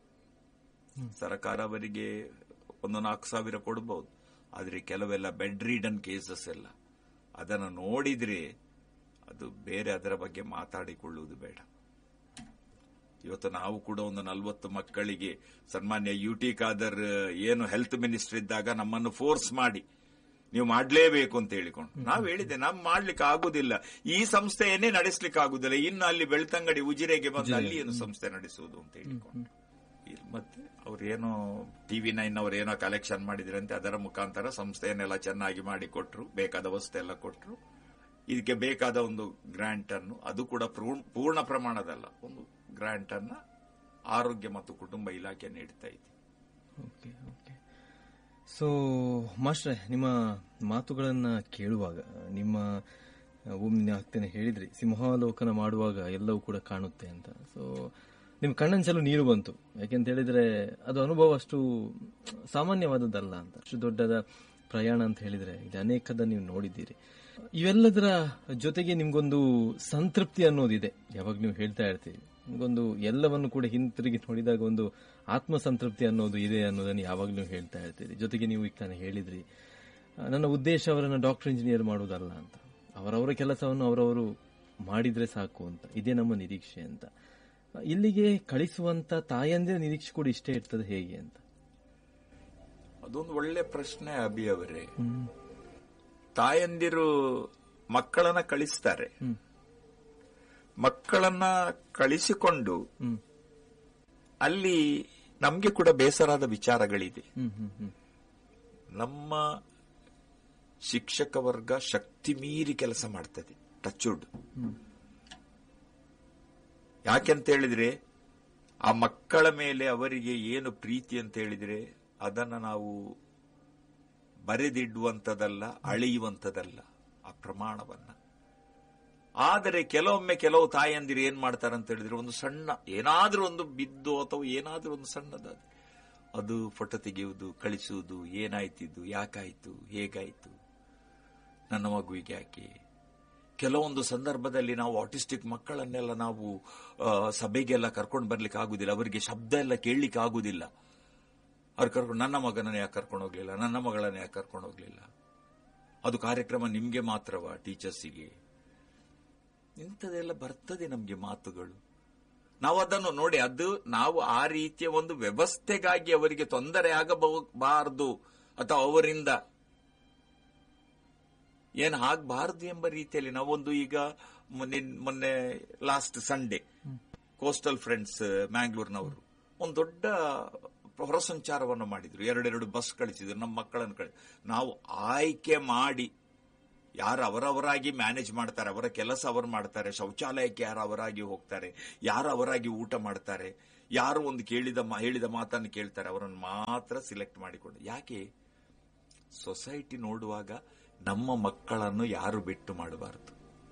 ಸರ್ಕಾರ ಅವರಿಗೆ ಒಂದು ನಾಲ್ಕು ಸಾವಿರ ಕೊಡಬಹುದು ಆದರೆ ಕೆಲವೆಲ್ಲ ಬೆಡ್ ರೀಡನ್ ಕೇಸಸ್ ಎಲ್ಲ ಅದನ್ನು ನೋಡಿದ್ರೆ ಅದು ಬೇರೆ ಅದರ ಬಗ್ಗೆ ಮಾತಾಡಿಕೊಳ್ಳುವುದು ಬೇಡ ಇವತ್ತು ನಾವು ಕೂಡ ಒಂದು ನಲವತ್ತು ಮಕ್ಕಳಿಗೆ ಸನ್ಮಾನ್ಯ ಯು ಟಿ ಖಾದರ್ ಏನು ಹೆಲ್ತ್ ಮಿನಿಸ್ಟರ್ ಇದ್ದಾಗ ನಮ್ಮನ್ನು ಫೋರ್ಸ್ ಮಾಡಿ ನೀವು ಮಾಡಲೇಬೇಕು ಅಂತ ಹೇಳಿಕೊಂಡು ನಾವು ಹೇಳಿದೆ ನಾವು ಮಾಡ್ಲಿಕ್ಕೆ ಆಗುದಿಲ್ಲ ಈ ಸಂಸ್ಥೆಯನ್ನೇ ನಡೆಸಲಿಕ್ಕೆ ಆಗುದಿಲ್ಲ ಇನ್ನು ಅಲ್ಲಿ ಬೆಳ್ತಂಗಡಿ ಉಜಿರೆಗೆ ಬಂದು ಅಲ್ಲಿ ಏನು ಸಂಸ್ಥೆ ನಡೆಸುವುದು ಅಂತ ಹೇಳಿಕೊಂಡು ಇಲ್ಲಿ ಮತ್ತೆ ಅವ್ರೇನೋ ಟಿವಿ ನೈನ್ ಅವ್ರು ಏನೋ ಕಲೆಕ್ಷನ್ ಮಾಡಿದ್ರಂತೆ ಅದರ ಮುಖಾಂತರ ಸಂಸ್ಥೆಯನ್ನೆಲ್ಲ ಚೆನ್ನಾಗಿ ಮಾಡಿ ಕೊಟ್ರು ಬೇಕಾದ ವಸ್ತು ಎಲ್ಲ ಕೊಟ್ರು ಇದಕ್ಕೆ ಬೇಕಾದ ಒಂದು ಗ್ರಾಂಟ್ ಅನ್ನು ಅದು ಕೂಡ ಪೂರ್ಣ- ಪೂರ್ಣ ಪ್ರಮಾಣದಲ್ಲ ಒಂದು ಗ್ರಾಂಟ್ ಅನ್ನ ಆರೋಗ್ಯ ಮತ್ತು ಕುಟುಂಬ ಇಲಾಖೆ ನೀಡ್ತಾ ಇದೆ ಓಕೆ ಓಕೆ ಸೊ ಮಾಸ್ಟ್ರೆ ನಿಮ್ಮ ಮಾತುಗಳನ್ನ ಕೇಳುವಾಗ ನಿಮ್ಮ ಒಮ್ಮೆ ಆಗ್ತೇನೆ ಹೇಳಿದ್ರಿ ಸಿಂಹಾವಲೋಕನ ಮಾಡುವಾಗ ಎಲ್ಲವೂ ಕೂಡ ಕಾಣುತ್ತೆ ಅಂತ ಸೊ ನಿಮ್ಮ ಕಣ್ಣಂಚಲು ನೀರು ಬಂತು ಯಾಕೆಂತ ಹೇಳಿದ್ರೆ ಅದು ಅನುಭವ ಅಷ್ಟು ಸಾಮಾನ್ಯವಾದದ್ದಲ್ಲ ಅಂತ ಅಷ್ಟು ದೊಡ್ಡದ ಪ್ರಯಾಣ ಅಂತ ಹೇಳಿದ್ರೆ ಇದು ಅನೇಕದ ನೀವು ನೋಡಿದ್ದೀರಿ ಇವೆಲ್ಲದರ ಜೊತೆಗೆ ನಿಮ್ಗೊಂದು ಸಂತೃಪ್ತಿ ಅನ್ನೋದಿದೆ ಯಾವಾಗ ನೀವು ಹೇಳ್ತಾ ಇರ್ತೀರಿ ನಿಮ್ಗೊಂದು ಎಲ್ಲವನ್ನು ಕೂಡ ಹಿಂತಿರುಗಿ ನೋಡಿದಾಗ ಒಂದು ಆತ್ಮ ಸಂತೃಪ್ತಿ ಅನ್ನೋದು ಇದೆ ಅನ್ನೋದನ್ನು ಯಾವಾಗ ನೀವು ಹೇಳ್ತಾ ಇರ್ತೀರಿ ಜೊತೆಗೆ ನೀವು ಈಗ ತಾನೇ ಹೇಳಿದ್ರಿ ಆ, ನನ್ನ ಉದ್ದೇಶ ಅವರನ್ನ ಡಾಕ್ಟರ್ ಇಂಜಿನಿಯರ್ ಮಾಡುವುದಲ್ಲ ಅಂತ ಅವರವರ ಕೆಲಸವನ್ನು ಅವರವರು ಮಾಡಿದ್ರೆ ಸಾಕು ಅಂತ ಇದೇ ನಮ್ಮ ನಿರೀಕ್ಷೆ ಅಂತ ಆ, ಇಲ್ಲಿಗೆ ಕಳಿಸುವಂತ ತಾಯಂದಿರ ನಿರೀಕ್ಷೆ ಕೂಡ ಇಷ್ಟೇ ಇರ್ತದೆ ಹೇಗೆ ಅಂತ ಅದೊಂದು ಒಳ್ಳೆ ಪ್ರಶ್ನೆ ಅಭಿ ಅವರೇ ತಾಯಂದಿರು ಮಕ್ಕಳನ್ನ ಕಳಿಸ್ತಾರೆ ಮಕ್ಕಳನ್ನ ಕಳಿಸಿಕೊಂಡು ಹ್ಮ್ ಅಲ್ಲಿ ನಮ್ಗೆ ಕೂಡ ಬೇಸರಾದ ವಿಚಾರಗಳಿದೆ ಹ್ಮ್ ಹ್ಮ್ ಹ್ಮ್ ನಮ್ಮ ಶಿಕ್ಷಕ ವರ್ಗ ಶಕ್ತಿ ಮೀರಿ ಕೆಲಸ ಮಾಡ್ತದೆ ಟಚ್ವುಡ್ ಯಾಕೆಂತ ಹೇಳಿದ್ರೆ ಆ ಮಕ್ಕಳ ಮೇಲೆ ಅವರಿಗೆ ಏನು ಪ್ರೀತಿ ಅಂತ ಹೇಳಿದ್ರೆ ಅದನ್ನ ನಾವು ಬರೆದಿಡುವಂಥದ್ದಲ್ಲ ಅಳೆಯುವಂಥದ್ದಲ್ಲ ಆ ಪ್ರಮಾಣವನ್ನ ಆದರೆ ಕೆಲವೊಮ್ಮೆ ಕೆಲವು ತಾಯಂದಿರು ಏನ್ ಮಾಡ್ತಾರೆ ಅಂತ ಹೇಳಿದ್ರೆ ಒಂದು ಸಣ್ಣ ಏನಾದ್ರೂ ಒಂದು ಬಿದ್ದು ಅಥವಾ ಏನಾದ್ರೂ ಒಂದು ಸಣ್ಣದಾದ ಅದು ಫೋಟೋ ತೆಗೆಯುವುದು ಕಳಿಸುವುದು ಏನಾಯ್ತಿದ್ದು ಯಾಕಾಯ್ತು ಹೇಗಾಯ್ತು ನನ್ನ ಮಗುವಿಗೆ ಯಾಕೆ ಕೆಲವೊಂದು ಸಂದರ್ಭದಲ್ಲಿ ನಾವು ಆಟಿಸ್ಟಿಕ್ ಮಕ್ಕಳನ್ನೆಲ್ಲ ನಾವು ಆ, ಸಭೆಗೆಲ್ಲ ಕರ್ಕೊಂಡು ಬರ್ಲಿಕ್ಕೆ ಆಗುದಿಲ್ಲ ಅವರಿಗೆ ಶಬ್ದ ಎಲ್ಲ ಕೇಳಲಿಕ್ಕೆ ಆಗುದಿಲ್ಲ ಅವ್ರು ಕರ್ಕೊಂಡು ನನ್ನ ಮಗನನ್ನ ಯಾಕೆ ಕರ್ಕೊಂಡು ಹೋಗ್ಲಿಲ್ಲ ನನ್ನ ಮಗಳನ್ನ ಯಾಕೆ ಕರ್ಕೊಂಡು ಹೋಗ್ಲಿಲ್ಲ ಅದು ಕಾರ್ಯಕ್ರಮ ನಿಮ್ಗೆ ಮಾತ್ರವಾ ಟೀಚರ್ಸಿಗೆ ಇಂಥದೆಲ್ಲ ಬರ್ತದೆ ನಮ್ಗೆ ಮಾತುಗಳು ನಾವು ಅದನ್ನು ನೋಡಿ ಅದು ನಾವು ಆ ರೀತಿಯ ಒಂದು ವ್ಯವಸ್ಥೆಗಾಗಿ ಅವರಿಗೆ ತೊಂದರೆ ಆಗಬಾರದು ಅಥವಾ ಅವರಿಂದ ಏನು ಆಗಬಾರದು ಎಂಬ ರೀತಿಯಲ್ಲಿ ನಾವೊಂದು ಈಗ ಮೊನ್ನೆ ಮೊನ್ನೆ ಲಾಸ್ಟ್ ಸಂಡೇ ಕೋಸ್ಟಲ್ ಫ್ರೆಂಡ್ಸ್ ಮ್ಯಾಂಗ್ಳೂರ್ನವರು ಒಂದು ದೊಡ್ಡ ಹೊರಸಂಚಾರವನ್ನು ಮಾಡಿದ್ರು ಎರಡೆರಡು ಬಸ್ ಕಳಿಸಿದ್ರು ನಮ್ಮ ಮಕ್ಕಳನ್ನು ಕಳಿ ನಾವು ಆಯ್ಕೆ ಮಾಡಿ ಯಾರು ಅವರವರಾಗಿ ಮ್ಯಾನೇಜ್ ಮಾಡ್ತಾರೆ ಅವರ ಕೆಲಸ ಅವರು ಮಾಡ್ತಾರೆ ಶೌಚಾಲಯಕ್ಕೆ ಯಾರು ಅವರಾಗಿ ಹೋಗ್ತಾರೆ ಯಾರು ಅವರಾಗಿ ಊಟ ಮಾಡ್ತಾರೆ ಯಾರು ಒಂದು ಕೇಳಿದ ಮಾ- ಹೇಳಿದ ಮಾತನ್ನು ಕೇಳ್ತಾರೆ ಅವರನ್ನು ಮಾತ್ರ ಸಿಲೆಕ್ಟ್ ಮಾಡಿಕೊಂಡು ಯಾಕೆ ಸೊಸೈಟಿ ನೋಡುವಾಗ ನಮ್ಮ ಮಕ್ಕಳನ್ನು ಯಾರು ಬಿಟ್ಟು ಮಾಡಬಾರದು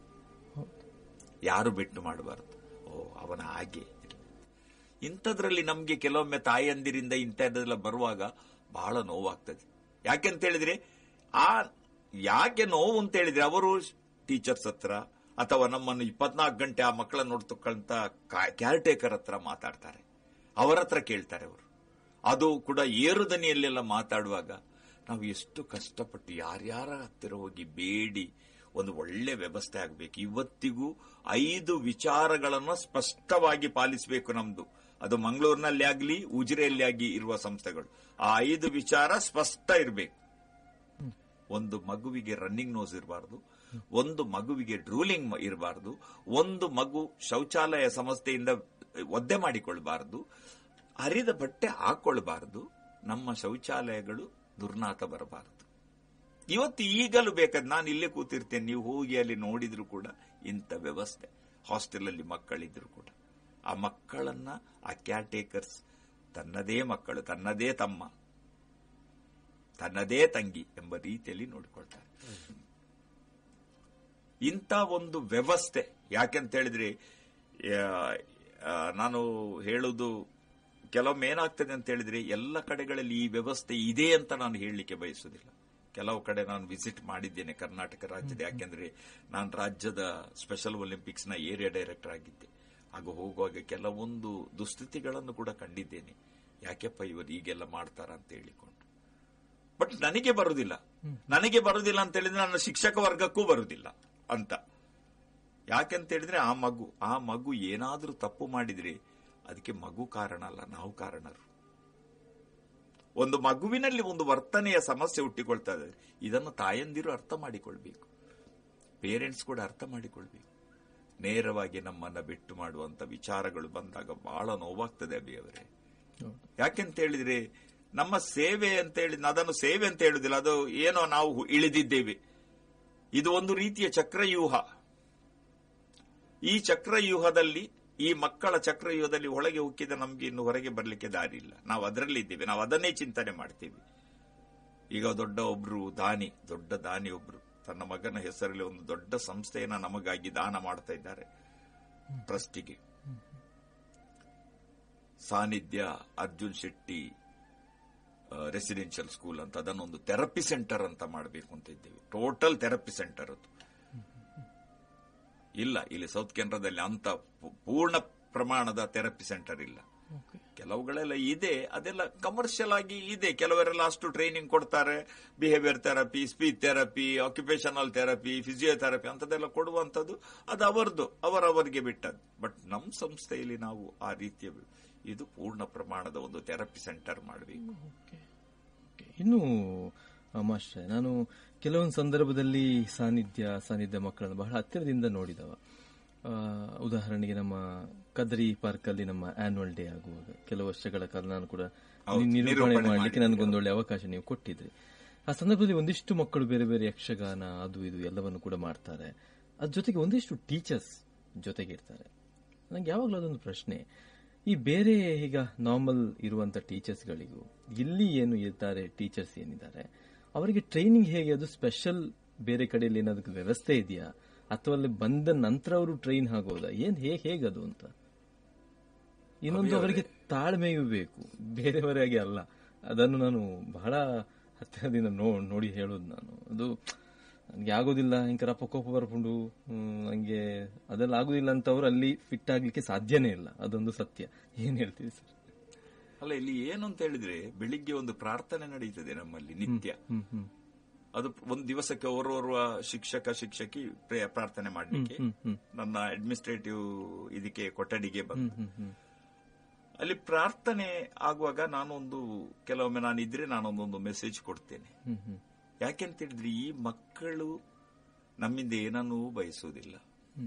ಯಾರು ಬಿಟ್ಟು ಮಾಡಬಾರದು ಓ ಅವನ ಹಾಗೆ ಇಂಥದ್ರಲ್ಲಿ ನಮ್ಗೆ ಕೆಲವೊಮ್ಮೆ ತಾಯಂದಿರಿಂದ ಇಂಥದ್ದೆಲ್ಲ ಬರುವಾಗ ಬಹಳ ನೋವಾಗ್ತದೆ ಯಾಕೆಂತ ಹೇಳಿದ್ರೆ ಆ ಯಾಕೆ ನೋವು ಅಂತ ಹೇಳಿದ್ರೆ ಅವರು ಟೀಚರ್ಸ್ ಹತ್ರ ಅಥವಾ ನಮ್ಮನ್ನು ಇಪ್ಪತ್ನಾಲ್ಕು ಗಂಟೆ ಆ ಮಕ್ಕಳನ್ನು ನೋಡ್ತಕ್ಕಂತ ಕೇರ್ ಟೇಕರ್ ಹತ್ರ ಮಾತಾಡ್ತಾರೆ ಅವರ ಹತ್ರ ಕೇಳ್ತಾರೆ ಅವರು ಅದು ಕೂಡ ಏರು ದನಿಯಲ್ಲೆಲ್ಲ ಮಾತಾಡುವಾಗ ನಾವು ಎಷ್ಟು ಕಷ್ಟಪಟ್ಟು ಯಾರ್ಯಾರ ಹತ್ತಿರ ಹೋಗಿ ಬೇಡಿ ಒಂದು ಒಳ್ಳೆ ವ್ಯವಸ್ಥೆ ಆಗಬೇಕು ಇವತ್ತಿಗೂ ಐದು ವಿಚಾರಗಳನ್ನು ಸ್ಪಷ್ಟವಾಗಿ ಪಾಲಿಸಬೇಕು ನಮ್ದು ಅದು ಮಂಗಳೂರಿನಲ್ಲಿ ಆಗಲಿ ಉಜಿರೆಯಲ್ಲಿ ಆಗಿ ಇರುವ ಸಂಸ್ಥೆಗಳು ಆ ಐದು ವಿಚಾರ ಸ್ಪಷ್ಟ ಇರಬೇಕು ಒಂದು ಮಗುವಿಗೆ ರನ್ನಿಂಗ್ ನೋಸ್ ಇರಬಾರ್ದು ಒಂದು ಮಗುವಿಗೆ ಡ್ರೂಲಿಂಗ್ ಇರಬಾರ್ದು ಒಂದು ಮಗು ಶೌಚಾಲಯ ಸಂಸ್ಥೆಯಿಂದ ಒದ್ದೆ ಮಾಡಿಕೊಳ್ಬಾರದು ಹರಿದ ಬಟ್ಟೆ ಹಾಕೊಳ್ಬಾರದು ನಮ್ಮ ಶೌಚಾಲಯಗಳು ದುರ್ನಾತ ಬರಬಾರದು ಇವತ್ತು ಈಗಲೂ ಬೇಕಾದ ನಾನು ಇಲ್ಲೇ ಕೂತಿರ್ತೇನೆ ನೀವು ಹೋಗಿ ಅಲ್ಲಿ ನೋಡಿದ್ರು ಕೂಡ ಇಂಥ ವ್ಯವಸ್ಥೆ ಹಾಸ್ಟೆಲ್ ಅಲ್ಲಿ ಮಕ್ಕಳಿದ್ರು ಕೂಡ ಆ ಮಕ್ಕಳನ್ನ ಆ ಕ್ಯಾರ್ ಟೇಕರ್ಸ್ ತನ್ನದೇ ಮಕ್ಕಳು ತನ್ನದೇ ತಮ್ಮ ತನ್ನದೇ ತಂಗಿ ಎಂಬ ರೀತಿಯಲ್ಲಿ ನೋಡಿಕೊಳ್ತಾರೆ ಇಂಥ ಒಂದು ವ್ಯವಸ್ಥೆ ಯಾಕೆಂತ ಹೇಳಿದ್ರೆ ಆ, ಆ, ನಾನು ಹೇಳುವುದು ಕೆಲವೊಮ್ಮೆ ಏನಾಗ್ತದೆ ಅಂತ ಹೇಳಿದ್ರೆ ಎಲ್ಲ ಕಡೆಗಳಲ್ಲಿ ಈ ವ್ಯವಸ್ಥೆ ಇದೆ ಅಂತ ನಾನು ಹೇಳಲಿಕ್ಕೆ ಬಯಸುವುದಿಲ್ಲ ಕೆಲವು ಕಡೆ ನಾನು ವಿಸಿಟ್ ಮಾಡಿದ್ದೇನೆ ಕರ್ನಾಟಕ ರಾಜ್ಯದ ಯಾಕೆಂದ್ರೆ ನಾನು ರಾಜ್ಯದ ಸ್ಪೆಷಲ್ ಒಲಿಂಪಿಕ್ಸ್ ನ ಏರಿಯಾ ಡೈರೆಕ್ಟರ್ ಆಗಿದ್ದೆ ಆಗ ಹೋಗುವಾಗ ಕೆಲವೊಂದು ದುಸ್ಥಿತಿಗಳನ್ನು ಕೂಡ ಕಂಡಿದ್ದೇನೆ ಯಾಕೆಪ್ಪ ಇವರು ಈಗೆಲ್ಲ ಮಾಡ್ತಾರ ಅಂತ ಹೇಳಿಕೊಂಡು ಬಟ್ ನನಗೆ ಬರುದಿಲ್ಲ ನನಗೆ ಬರುದಿಲ್ಲ ಅಂತ ಹೇಳಿದ್ರೆ ನನ್ನ ಶಿಕ್ಷಕ ವರ್ಗಕ್ಕೂ ಬರುದಿಲ್ಲ ಅಂತ ಯಾಕೆಂತ ಹೇಳಿದ್ರೆ ಆ ಮಗು ಆ ಮಗು ಏನಾದ್ರೂ ತಪ್ಪು ಮಾಡಿದ್ರೆ ಅದಕ್ಕೆ ಮಗು ಕಾರಣ ಅಲ್ಲ ನಾವು ಕಾರಣರು ಒಂದು ಮಗುವಿನಲ್ಲಿ ಒಂದು ವರ್ತನೆಯ ಸಮಸ್ಯೆ ಹುಟ್ಟಿಕೊಳ್ತಾ ಇದೆ ಇದನ್ನು ತಾಯಂದಿರು ಅರ್ಥ ಮಾಡಿಕೊಳ್ಬೇಕು ಪೇರೆಂಟ್ಸ್ ಕೂಡ ಅರ್ಥ ಮಾಡಿಕೊಳ್ಬೇಕು ನೇರವಾಗಿ ನಮ್ಮನ್ನ ಬಿಟ್ಟು ಮಾಡುವಂತ ವಿಚಾರಗಳು ಬಂದಾಗ ಬಹಳ ನೋವಾಗ್ತದೆ ಅಭಿ ಅವರೇ ಯಾಕೆಂತ ಹೇಳಿದ್ರೆ ನಮ್ಮ ಸೇವೆ ಅಂತ ಹೇಳಿ ಅದನ್ನು ಸೇವೆ ಅಂತ ಹೇಳುದಿಲ್ಲ ಅದು ಏನೋ ನಾವು ಇಳಿದಿದ್ದೇವೆ ಇದು ಒಂದು ರೀತಿಯ ಚಕ್ರವ್ಯೂಹ ಈ ಚಕ್ರವ್ಯೂಹದಲ್ಲಿ ಈ ಮಕ್ಕಳ ಚಕ್ರವ್ಯೂಹದಲ್ಲಿ ಒಳಗೆ ಉಕ್ಕಿದ ನಮ್ಗೆ ಇನ್ನು ಹೊರಗೆ ಬರಲಿಕ್ಕೆ ದಾರಿ ಇಲ್ಲ ನಾವು ಅದರಲ್ಲಿ ಇದ್ದೇವೆ ನಾವು ಅದನ್ನೇ ಚಿಂತನೆ ಮಾಡ್ತೀವಿ ಈಗ ದೊಡ್ಡ ಒಬ್ರು ದಾನಿ ದೊಡ್ಡ ದಾನಿ ಒಬ್ರು ತನ್ನ ಮಗನ ಹೆಸರಲ್ಲಿ ಒಂದು ದೊಡ್ಡ ಸಂಸ್ಥೆಯನ್ನ ನಮಗಾಗಿ ದಾನ ಮಾಡ್ತಾ ಇದ್ದಾರೆ ಟ್ರಸ್ಟಿಗೆ ಸಾನ್ನಿಧ್ಯ ಅರ್ಜುನ್ ಶೆಟ್ಟಿ ರೆಸಿಡೆನ್ಷಿಯಲ್ ಸ್ಕೂಲ್ ಅಂತ ಅದನ್ನೊಂದು ಥೆರಪಿ ಸೆಂಟರ್ ಅಂತ ಮಾಡಬೇಕು ಅಂತ ಇದ್ದೇವೆ ಟೋಟಲ್ ಥೆರಪಿ ಸೆಂಟರ್ ಅದು ಇಲ್ಲ ಇಲ್ಲಿ ಸೌತ್ ಕೆನರಾದಲ್ಲಿ ಅಂತ ಪೂ- ಪೂರ್ಣ ಪ್ರಮಾಣದ ಥೆರಪಿ ಸೆಂಟರ್ ಇಲ್ಲ ಕೆಲವುಗಳೆಲ್ಲ ಇದೆ ಅದೆಲ್ಲ ಕಮರ್ಷಿಯಲ್ ಆಗಿ ಇದೆ ಕೆಲವರೆಲ್ಲ ಅಷ್ಟು ಟ್ರೈನಿಂಗ್ ಕೊಡ್ತಾರೆ behaviour therapy speech therapy occupational therapy physiotherapy ಅಂತದೆಲ್ಲ ಕೊಡುವಂಥದ್ದು ಅದು ಅವರದು ಅವರವರಿಗೆ ಬಿಟ್ಟದ್ದು ಬಟ್ ನಮ್ಮ ಸಂಸ್ಥೆಯಲ್ಲಿ ನಾವು ಆ ರೀತಿಯ ಇದು ಪೂರ್ಣ ಪ್ರಮಾಣದ ಒಂದು ಥೆರಪಿ ಸೆಂಟರ್ ಮಾಡಬೇಕು ಓಕೆ. ಓಕೆ. ಇನ್ನು ಆ, ಮಾಸ್ಟ್ರೆ ನಾನು ಕೆಲವೊಂದು ಸಂದರ್ಭದಲ್ಲಿ ಸಾನ್ನಿಧ್ಯ ಸಾನ್ನಿಧ್ಯ ಮಕ್ಕಳನ್ನು ಬಹಳ ಹತ್ತಿರದಿಂದ ನೋಡಿದವ ಆ, ಉದಾಹರಣೆಗೆ ನಮ್ಮ ಕದ್ರಿ ಪಾರ್ಕ್ ಅಲ್ಲಿ ನಮ್ಮ ಆನ್ಯುವಲ್ ಡೇ ಆಗುವಾಗ ಕೆಲವು ವರ್ಷಗಳ ಕಾಲ ನಾನು ಕೂಡ ಹೌದು, ನಿ- ನಿರೂಪಣೆ ನಿರೂಪಣೆ ಮಾಡಲಿಕ್ಕೆ ಮಾಡಿದ್ದೀರಿ. ನನಗೊಂದು ಒಳ್ಳೆ ಅವಕಾಶ ನೀವು ಕೊಟ್ಟಿದ್ರಿ ಆ ಸಂದರ್ಭದಲ್ಲಿ ಒಂದಿಷ್ಟು ಮಕ್ಕಳು ಬೇರೆ ಬೇರೆ ಯಕ್ಷಗಾನ ಅದು ಇದು ಎಲ್ಲವನ್ನು ಕೂಡ ಮಾಡ್ತಾರೆ ಅದ್ರ ಜೊತೆಗೆ ಒಂದಿಷ್ಟು ಟೀಚರ್ಸ್ ಜೊತೆಗೆ ಇರ್ತಾರೆ ನನಗೆ ಯಾವಾಗಲೂ ಅದೊಂದು ಪ್ರಶ್ನೆ ಈ ಬೇರೆ ಈಗ ನಾರ್ಮಲ್ ಇರುವಂತ ಟೀಚರ್ಸ್ಗಳಿಗೂ ಇಲ್ಲಿ ಏನು ಇರ್ತಾರೆ ಟೀಚರ್ಸ್ ಏನಿದ್ದಾರೆ ಅವರಿಗೆ ಟ್ರೈನಿಂಗ್ ಹೇಗೆ ಅದು ಸ್ಪೆಷಲ್ ಬೇರೆ ಕಡೆಯಲ್ಲಿ ಏನಾದಕ್ಕೆ ವ್ಯವಸ್ಥೆ ಇದೆಯಾ ಅಥವಾ ಅಲ್ಲಿ ಬಂದ ನಂತರ ಅವರು ಟ್ರೈನ್ ಆಗೋದಾ ಏನ್ ಹೇಗೆ ಹೇಗದು ಅಂತ ಇನ್ನೊಂದು ಅವರಿಗೆ ತಾಳ್ಮೆಯೂ ಬೇಕು ಬೇರೆಯವರಾಗಿ ಅಲ್ಲ ಅದನ್ನು ನಾನು ಬಹಳ ಹತ್ತಿರದಿಂದ ನೋ ನೋಡಿ ಹೇಳೋದು ನಾನು ಅದು ನನಗೆ ಆಗೋದಿಲ್ಲ ಹಿಂಗೆ ರಪ್ಪ ಕೋಪ ಬರ್ಕೊಂಡು ಹ್ಮ್, ನಂಗೆ ಅದೆಲ್ಲ ಆಗೋದಿಲ್ಲ ಅಂತ ಅವ್ರು ಅಲ್ಲಿ ಫಿಟ್ ಆಗ್ಲಿಕ್ಕೆ ಸಾಧ್ಯನೇ ಇಲ್ಲ ಅದೊಂದು ಸತ್ಯ ಏನ್ ಹೇಳ್ತೀವಿ ಸರ್ ಅಲ್ಲ ಇಲ್ಲಿ ಏನು ಅಂತ ಹೇಳಿದ್ರೆ ಬೆಳಿಗ್ಗೆ ಒಂದು ಪ್ರಾರ್ಥನೆ ನಡೀತದೆ ನಮ್ಮಲ್ಲಿ ನಿತ್ಯ ಹ್ಮ್ ಹ್ಮ್ ಅದು ಒಂದು ದಿವಸಕ್ಕೆ ಓರ್ವರ್ವ ಶಿಕ್ಷಕ ಶಿಕ್ಷಕಿ ಪ್ರೇ- ಪ್ರಾರ್ಥನೆ ಮಾಡಲಿಕ್ಕೆ ಹ್ಮ್ ಹ್ಮ್ ನನ್ನ ಅಡ್ಮಿನಿಸ್ಟ್ರೇಟಿವ್ ಇದಕ್ಕೆ ಕೊಠಡಿಗೆ ಬಂದು ಹ್ಮ್ ಹ್ಮ್ ಅಲ್ಲಿ ಪ್ರಾರ್ಥನೆ ಆಗುವಾಗ ನಾನೊಂದು ಕೆಲವೊಮ್ಮೆ ನಾನು ಇದ್ರೆ ನಾನೊಂದೊಂದು ಮೆಸೇಜ್ ಕೊಡ್ತೇನೆ ಹ್ಮ್ ಹ್ಮ್ ಯಾಕೆಂತ ಹೇಳಿದ್ರೆ ಈ ಮಕ್ಕಳು ನಮ್ಮಿಂದ ಏನನ್ನೂ ಬಯಸುವುದಿಲ್ಲ ಹ್ಮ್.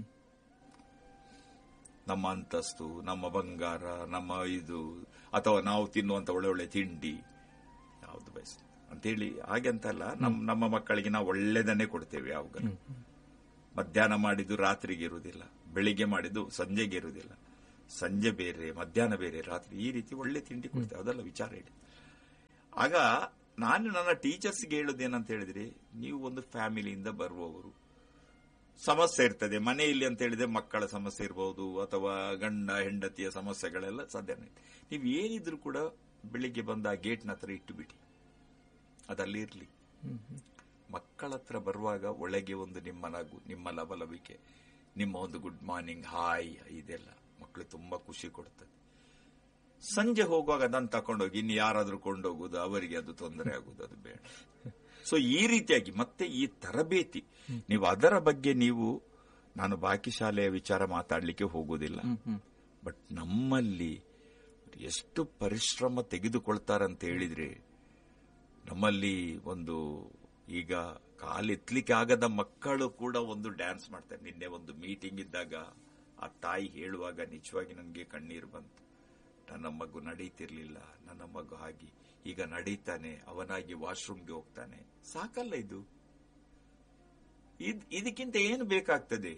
ನಮ್ಮ ಅಂತಸ್ತು ನಮ್ಮ ಬಂಗಾರ ನಮ್ಮ ಇದು ಅಥವಾ ನಾವು ತಿನ್ನುವಂತ ಒಳ್ಳೆ ಒಳ್ಳೆ ತಿಂಡಿ ಯಾವುದು ಬಯಸ ಅಂತೇಳಿ ಹಾಗೆ ಅಂತಲ್ಲ ನಮ್ ನಮ್ಮ ಮಕ್ಕಳಿಗೆ ನಾವು ಒಳ್ಳೇದನ್ನೇ ಕೊಡ್ತೇವೆ ಯಾವಾಗಲೂ ಮಧ್ಯಾಹ್ನ ಮಾಡಿದ್ದು ರಾತ್ರಿಗೆ ಇರುವುದಿಲ್ಲ ಬೆಳಿಗ್ಗೆ ಮಾಡಿದ್ದು ಸಂಜೆಗೆ ಇರುವುದಿಲ್ಲ ಸಂಜೆ ಬೇರೆ ಮಧ್ಯಾಹ್ನ ಬೇರೆ ರಾತ್ರಿ ಈ ರೀತಿ ಒಳ್ಳೆ ತಿಂಡಿ ಕೊಡ್ತೇವೆ ಅದೆಲ್ಲ ವಿಚಾರ ಹೇಳಿ ಆಗ ನಾನು ನನ್ನ ಟೀಚರ್ಸ್ಗೆ ಹೇಳೋದೇನಂತ ಹೇಳಿದ್ರೆ ನೀವು ಒಂದು ಫ್ಯಾಮಿಲಿಯಿಂದ ಬರುವವರು ಸಮಸ್ಯೆ ಇರ್ತದೆ ಮನೆಯಲ್ಲಿ ಅಂತ ಹೇಳಿದ್ರೆ ಮಕ್ಕಳ ಸಮಸ್ಯೆ ಇರಬಹುದು ಅಥವಾ ಗಂಡ ಹೆಂಡತಿಯ ಸಮಸ್ಯೆಗಳೆಲ್ಲ ಸಾಧ್ಯನೇ ಇದೆ. ನೀವು ಏನಿದ್ರು ಕೂಡ ಬೆಳಿಗ್ಗೆ ಬಂದ ಆ ಗೇಟ್ನ ಹತ್ರ ಇಟ್ಟು ಬಿಡಿ ಅದಲ್ಲಿ ಇರ್ಲಿ ಮಕ್ಕಳ ಹತ್ರ ಬರುವಾಗ ಒಳಗೆ ಒಂದು ನಿಮ್ಮ ನಗು ನಿಮ್ಮ ಲವಲವಿಕೆ ನಿಮ್ಮ ಒಂದು ಗುಡ್ ಮಾರ್ನಿಂಗ್ ಹಾಯ್ ಇದೆಲ್ಲ ಮಕ್ಕಳಿಗೆ ತುಂಬಾ ಖುಷಿ ಕೊಡ್ತದೆ ಸಂಜೆ ಹೋಗುವಾಗ ಅದನ್ನು ತಕೊಂಡೋಗಿ ಇನ್ನು ಯಾರಾದ್ರೂ ಕೊಂಡೋಗುದು ಅವರಿಗೆ ಅದು ತೊಂದರೆ ಆಗುದು ಅದು ಬೇಡ ಸೊ ಈ ರೀತಿಯಾಗಿ ಮತ್ತೆ ಈ ತರಬೇತಿ ನೀವು ಅದರ ಬಗ್ಗೆ ನೀವು ನಾನು ಬಾಕಿ ಶಾಲೆಯ ವಿಚಾರ ಮಾತಾಡ್ಲಿಕ್ಕೆ ಹೋಗುವುದಿಲ್ಲ ಬಟ್ ನಮ್ಮಲ್ಲಿ ಎಷ್ಟು ಪರಿಶ್ರಮ ತೆಗೆದುಕೊಳ್ತಾರಂತ ಹೇಳಿದ್ರೆ ನಮ್ಮಲ್ಲಿ ಒಂದು ಈಗ ಕಾಲೆತ್ಲಿಕ್ಕೆ ಆಗದ ಮಕ್ಕಳು ಕೂಡ ಒಂದು ಡ್ಯಾನ್ಸ್ ಮಾಡ್ತಾರೆ ನಿನ್ನೆ ಒಂದು ಮೀಟಿಂಗ್ ಇದ್ದಾಗ ಆ ತಾಯಿ ಹೇಳುವಾಗ ನಿಜವಾಗಿ ನನಗೆ ಕಣ್ಣೀರು ಬಂತು ನನ್ನ ಮಗು ನಡೀತಿರ್ಲಿಲ್ಲ ನನ್ನ ಮಗು ಹಾಗೆ ಈಗ ನಡೀತಾನೆ ಅವನಾಗಿ ವಾಶ್ರೂಮ್ಗೆ ಹೋಗ್ತಾನೆ ಸಾಕಲ್ಲ ಇದು ಇದ್- ಇದಕ್ಕಿಂತ ಏನು ಬೇಕಾಗ್ತದೆ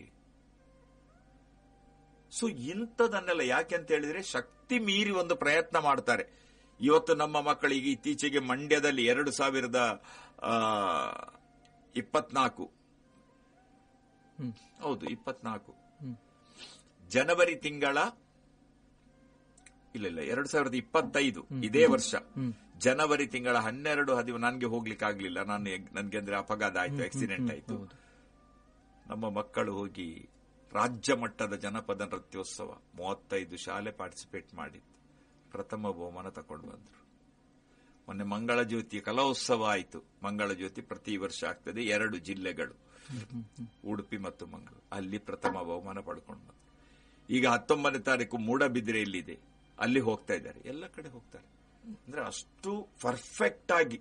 ಸೊ ಇಂಥದನ್ನೆಲ್ಲ ಯಾಕೆ ಅಂತ ಹೇಳಿದ್ರೆ ಶಕ್ತಿ ಮೀರಿ ಒಂದು ಪ್ರಯತ್ನ ಮಾಡ್ತಾರೆ ಇವತ್ತು ನಮ್ಮ ಮಕ್ಕಳಿಗೆ ಇತ್ತೀಚೆಗೆ ಮಂಡ್ಯದಲ್ಲಿ ಎರಡು ಸಾವಿರದ ಆ, ಇಪ್ಪತ್ನಾಲ್ಕು ಹೌದು ಇಪ್ಪತ್ನಾಲ್ಕು ಜನವರಿ ತಿಂಗಳ ಇಲ್ಲ ಇಲ್ಲ ಎರಡು ಸಾವಿರದ ಇಪ್ಪತ್ತೈದು ಇದೇ ವರ್ಷ ಜನವರಿ ತಿಂಗಳ ಹನ್ನೆರಡು ಹದಿವು ನನಗೆ ಹೋಗ್ಲಿಕ್ಕೆ ಆಗ್ಲಿಲ್ಲ ನಾನು ನನ್ಗೆ ಅಂದ್ರೆ ಅಪಘಾತ ಆಯ್ತು ಆಕ್ಸಿಡೆಂಟ್ ಆಯ್ತು ನಮ್ಮ ಮಕ್ಕಳು ಹೋಗಿ ರಾಜ್ಯ ಮಟ್ಟದ ಜನಪದ ನೃತ್ಯೋತ್ಸವ ಮೂವತ್ತೈದು ಶಾಲೆ ಪಾರ್ಟಿಸಿಪೇಟ್ ಮಾಡಿದ್ದು ಪ್ರಥಮ ಬಹುಮಾನ ತಕೊಂಡು ಬಂದ್ರು ಮೊನ್ನೆ ಮಂಗಳ ಜ್ಯೋತಿ ಕಲೋತ್ಸವ ಆಯಿತು ಮಂಗಳ ಜ್ಯೋತಿ ಪ್ರತಿ ವರ್ಷ ಆಗ್ತದೆ ಎರಡು ಜಿಲ್ಲೆಗಳು ಉಡುಪಿ ಮತ್ತು ಮಂಗಳೂರು ಅಲ್ಲಿ ಪ್ರಥಮ ಬಹುಮಾನ ಪಡ್ಕೊಂಡು ಬಂದ್ರು ಈಗ ಹತ್ತೊಂಬತ್ತನೇ ತಾರೀಕು ಮೂಡಬಿದಿರೆಯಲ್ಲಿದೆ ಅಲ್ಲಿ ಹೋಗ್ತಾ ಇದ್ದಾರೆ ಎಲ್ಲ ಕಡೆ ಹೋಗ್ತಾರೆ ಅಂದ್ರೆ ಅಷ್ಟು ಪರ್ಫೆಕ್ಟ್ ಆಗಿ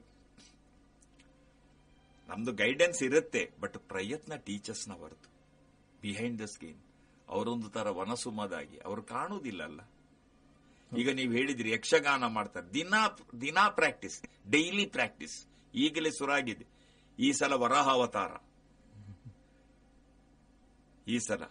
ನಮ್ದು ಗೈಡೆನ್ಸ್ ಇರುತ್ತೆ ಬಟ್ ಪ್ರಯತ್ನ ಟೀಚರ್ಸ್ ನವರದು ಬಿಹೈಂಡ್ ದ ಸ್ಕ್ರೀನ್ ಅವರೊಂದು ತರ ವನಸುಮದಾಗಿ ಅವರು ಕಾಣುವುದಿಲ್ಲ ಅಲ್ಲ ಈಗ ನೀವು ಹೇಳಿದ್ರಿ ಯಕ್ಷಗಾನ ಮಾಡ್ತಾರೆ ದಿನಾ ದಿನಾ ಪ್ರಾಕ್ಟೀಸ್ ಡೈಲಿ ಪ್ರಾಕ್ಟೀಸ್ ಈಗಲೇ ಸುರಾಗಿದೆ ಈ ಸಲ ವರಾಹ ಅವತಾರ ಈ ಸಲ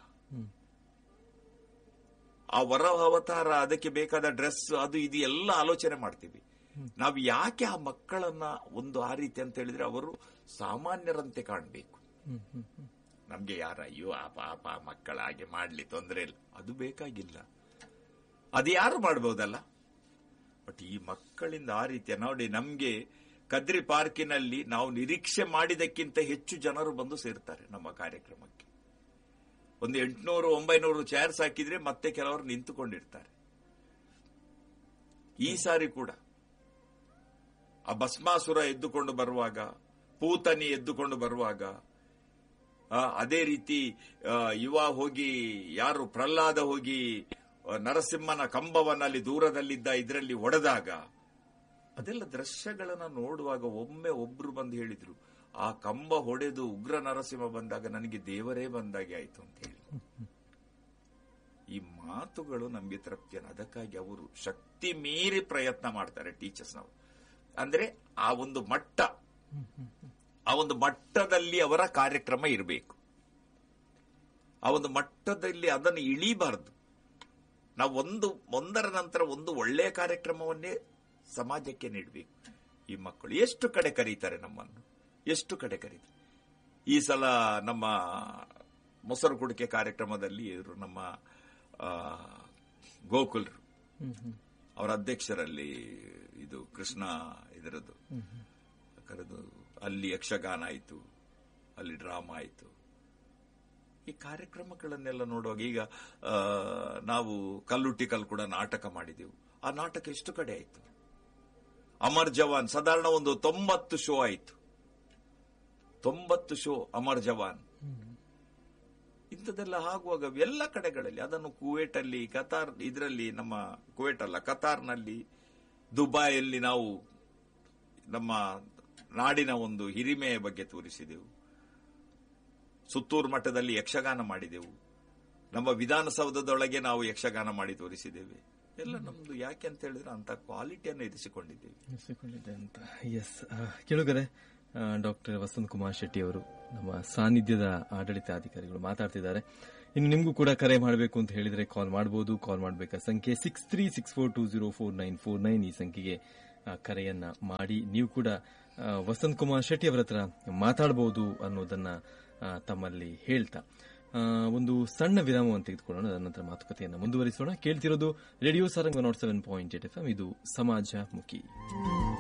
ಆ ವರಾಹ ಅವತಾರ ಅದಕ್ಕೆ ಬೇಕಾದ ಡ್ರೆಸ್ ಅದು ಇದು ಎಲ್ಲ ಆಲೋಚನೆ ಮಾಡ್ತೀವಿ ನಾವು ಯಾಕೆ ಆ ಮಕ್ಕಳನ್ನ ಒಂದು ಆ ರೀತಿ ಅಂತ ಹೇಳಿದ್ರೆ ಅವರು ಸಾಮಾನ್ಯರಂತೆ ಕಾಣಬೇಕು ನಮ್ಗೆ ಯಾರ ಅಯ್ಯೋ ಆ ಪಾಪ ಆ ಮಕ್ಕಳ ಹಾಗೆ ಮಾಡ್ಲಿ ತೊಂದರೆ ಇಲ್ಲ ಅದು ಬೇಕಾಗಿಲ್ಲ ಅದು ಯಾರು ಮಾಡಬಹುದಲ್ಲ ಬಟ್ ಈ ಮಕ್ಕಳಿಂದ ಆ ರೀತಿಯ ನೋಡಿ ನಮ್ಗೆ ಕದ್ರಿ ಪಾರ್ಕಿನಲ್ಲಿ ನಾವು ನಿರೀಕ್ಷೆ ಮಾಡಿದಕ್ಕಿಂತ ಹೆಚ್ಚು ಜನರು ಬಂದು ಸೇರ್ತಾರೆ ನಮ್ಮ ಕಾರ್ಯಕ್ರಮಕ್ಕೆ ಒಂದು ಎಂಟುನೂರು ಒಂಬೈನೂರು ಚೇರ್ಸ್ ಹಾಕಿದ್ರೆ ಮತ್ತೆ ಕೆಲವರು ನಿಂತುಕೊಂಡಿರ್ತಾರೆ ಈ ಸಾರಿ ಕೂಡ ಆ ಭಸ್ಮಾಸುರ ಎದ್ದುಕೊಂಡು ಬರುವಾಗ ಪೂತನಿ ಎದ್ದುಕೊಂಡು ಬರುವಾಗ ಆ, ಅದೇ ರೀತಿ ಆ, ಯುವ ಹೋಗಿ ಯಾರು ಪ್ರಹ್ಲಾದ ಹೋಗಿ ಆ, ನರಸಿಂಹನ ಕಂಬವನ್ನಲ್ಲಿ ದೂರದಲ್ಲಿದ್ದ ಇದರಲ್ಲಿ ಹೊಡೆದಾಗ ಅದೆಲ್ಲ ದೃಶ್ಯಗಳನ್ನ ನೋಡುವಾಗ ಒಮ್ಮೆ ಒಬ್ರು ಬಂದು ಹೇಳಿದ್ರು ಆ ಕಂಬ ಹೊಡೆದು ಉಗ್ರ ನರಸಿಂಹ ಬಂದಾಗ ನನಗೆ ದೇವರೇ ಬಂದಾಗೆ ಆಯ್ತು ಅಂತ ಹೇಳಿ ಈ ಮಾತುಗಳು ನಮಗೆ ತೃಪ್ತಿಯನ್ನು ಅದಕ್ಕಾಗಿ ಅವರು ಶಕ್ತಿ ಮೀರಿ ಪ್ರಯತ್ನ ಮಾಡ್ತಾರೆ ಟೀಚರ್ಸ್ ನಾವು ಅಂದ್ರೆ ಆ ಒಂದು ಮಟ್ಟ ಆ ಒಂದು ಮಟ್ಟದಲ್ಲಿ ಅವರ ಕಾರ್ಯಕ್ರಮ ಇರಬೇಕು ಆ ಒಂದು ಮಟ್ಟದಲ್ಲಿ ಅದನ್ನು ಇಳಿಬಾರದು ನಾವು ಒಂದು ಒಂದರ ನಂತರ ಒಂದು ಒಳ್ಳೆಯ ಕಾರ್ಯಕ್ರಮವನ್ನೇ ಸಮಾಜಕ್ಕೆ ನೀಡಬೇಕು ಈ ಮಕ್ಕಳು ಎಷ್ಟು ಕಡೆ ಕರೀತಾರೆ ನಮ್ಮನ್ನು ಎಷ್ಟು ಕಡೆ ಕರೀತಾರೆ ಈ ಸಲ ನಮ್ಮ ಮೊಸರು ಕುಡಿಕೆ ಕಾರ್ಯಕ್ರಮದಲ್ಲಿ ಇವರು ನಮ್ಮ ಆ, ಗೋಕುಲ್ರು ಅವರ ಅಧ್ಯಕ್ಷರಲ್ಲಿ ಇದು ಕೃಷ್ಣ ಇದರದ್ದು ಕರೆದು ಅಲ್ಲಿ ಯಕ್ಷಗಾನ ಆಯಿತು ಅಲ್ಲಿ ಡ್ರಾಮಾ ಆಯಿತು ಈ ಕಾರ್ಯಕ್ರಮಗಳನ್ನೆಲ್ಲ ನೋಡುವಾಗ ಈಗ ಆ, ನಾವು ಕಲ್ಲುಟ್ಟಿಕಲ್ ಕೂಡ ನಾಟಕ ಮಾಡಿದೆವು ಆ ನಾಟಕ ಎಷ್ಟು ಕಡೆ ಆಯಿತು ಅಮರ್ ಜವಾನ್ ಸಾಧಾರಣ ಒಂದು ತೊಂಬತ್ತು ಶೋ ಆಯಿತು ತೊಂಬತ್ತು ಶೋ ಅಮರ್ ಜವಾನ್ ಇಂಥದ್ದೆಲ್ಲ ಆಗುವಾಗ ಎಲ್ಲ ಕಡೆಗಳಲ್ಲಿ ಅದನ್ನು ಕುವೇಟ್ ಅಲ್ಲಿ ಕತಾರ್ ಇದರಲ್ಲಿ ನಮ್ಮ ಕುವೇಟ್ ಅಲ್ಲ ಕತಾರ್ನಲ್ಲಿ ದುಬೈಯಲ್ಲಿ ನಾವು ನಮ್ಮ ನಾಡಿನ ಒಂದು ಹಿರಿಮೆಯ ಬಗ್ಗೆ ತೋರಿಸಿದೆವು ಸುತ್ತೂರು ಮಠದಲ್ಲಿ ಯಕ್ಷಗಾನ ಮಾಡಿದೆವು ನಮ್ಮ ವಿಧಾನಸೌಧದೊಳಗೆ ನಾವು ಯಕ್ಷಗಾನ ಮಾಡಿ ತೋರಿಸಿದ್ದೇವೆ ಎಲ್ಲ ನಮ್ದು ಯಾಕೆ ಅಂತ ಹೇಳಿದ್ರೆ ಅಂತ ಕ್ವಾಲಿಟಿಯನ್ನು ಇರಿಸಿಕೊಂಡಿದ್ದೀವಿ ಎನಿಸಿಕೊಂಡಿದೆ ಅಂತ ಎಸ್ ಕೇಳುಗರೆ ಡಾಕ್ಟರ್ ವಸಂತ್ ಕುಮಾರ್ ಶೆಟ್ಟಿ ಅವರು ನಮ್ಮ ಸಾನ್ನಿಧ್ಯದ ಆಡಳಿತಾಧಿಕಾರಿಗಳು ಮಾತಾಡ್ತಿದ್ದಾರೆ ಇನ್ನು ನಿಮಗೂ ಕೂಡ ಕರೆ ಮಾಡಬೇಕು ಅಂತ ಹೇಳಿದ್ರೆ ಕಾಲ್ ಮಾಡಬಹುದು ಕಾಲ್ ಮಾಡಬೇಕಾದ ಸಂಖ್ಯೆ six three six four two zero four nine four nine ಈ ಸಂಖ್ಯೆಗೆ ಆ, ಕರೆಯನ್ನ ಮಾಡಿ ನೀವು ಕೂಡ ಆ, ವಸಂತ್ ಕುಮಾರ್ ಶೆಟ್ಟಿ ಅವರ ಹತ್ರ ಮಾತಾಡಬಹುದು ಅನ್ನೋದನ್ನ ಆ, ತಮ್ಮಲ್ಲಿ ಹೇಳ್ತಾ ಆ, ಒಂದು ಸಣ್ಣ ವಿರಾಮವನ್ನು ತೆಗೆದುಕೊಳ್ಳೋಣ ಅದರ ನಂತರ ಮಾತುಕತೆಯನ್ನು ಮುಂದುವರಿಸೋಣ ಕೇಳ್ತಿರೋದು radio Saranga not seven point eight F ಇದು ಸಮಾಜ ಮುಖಿ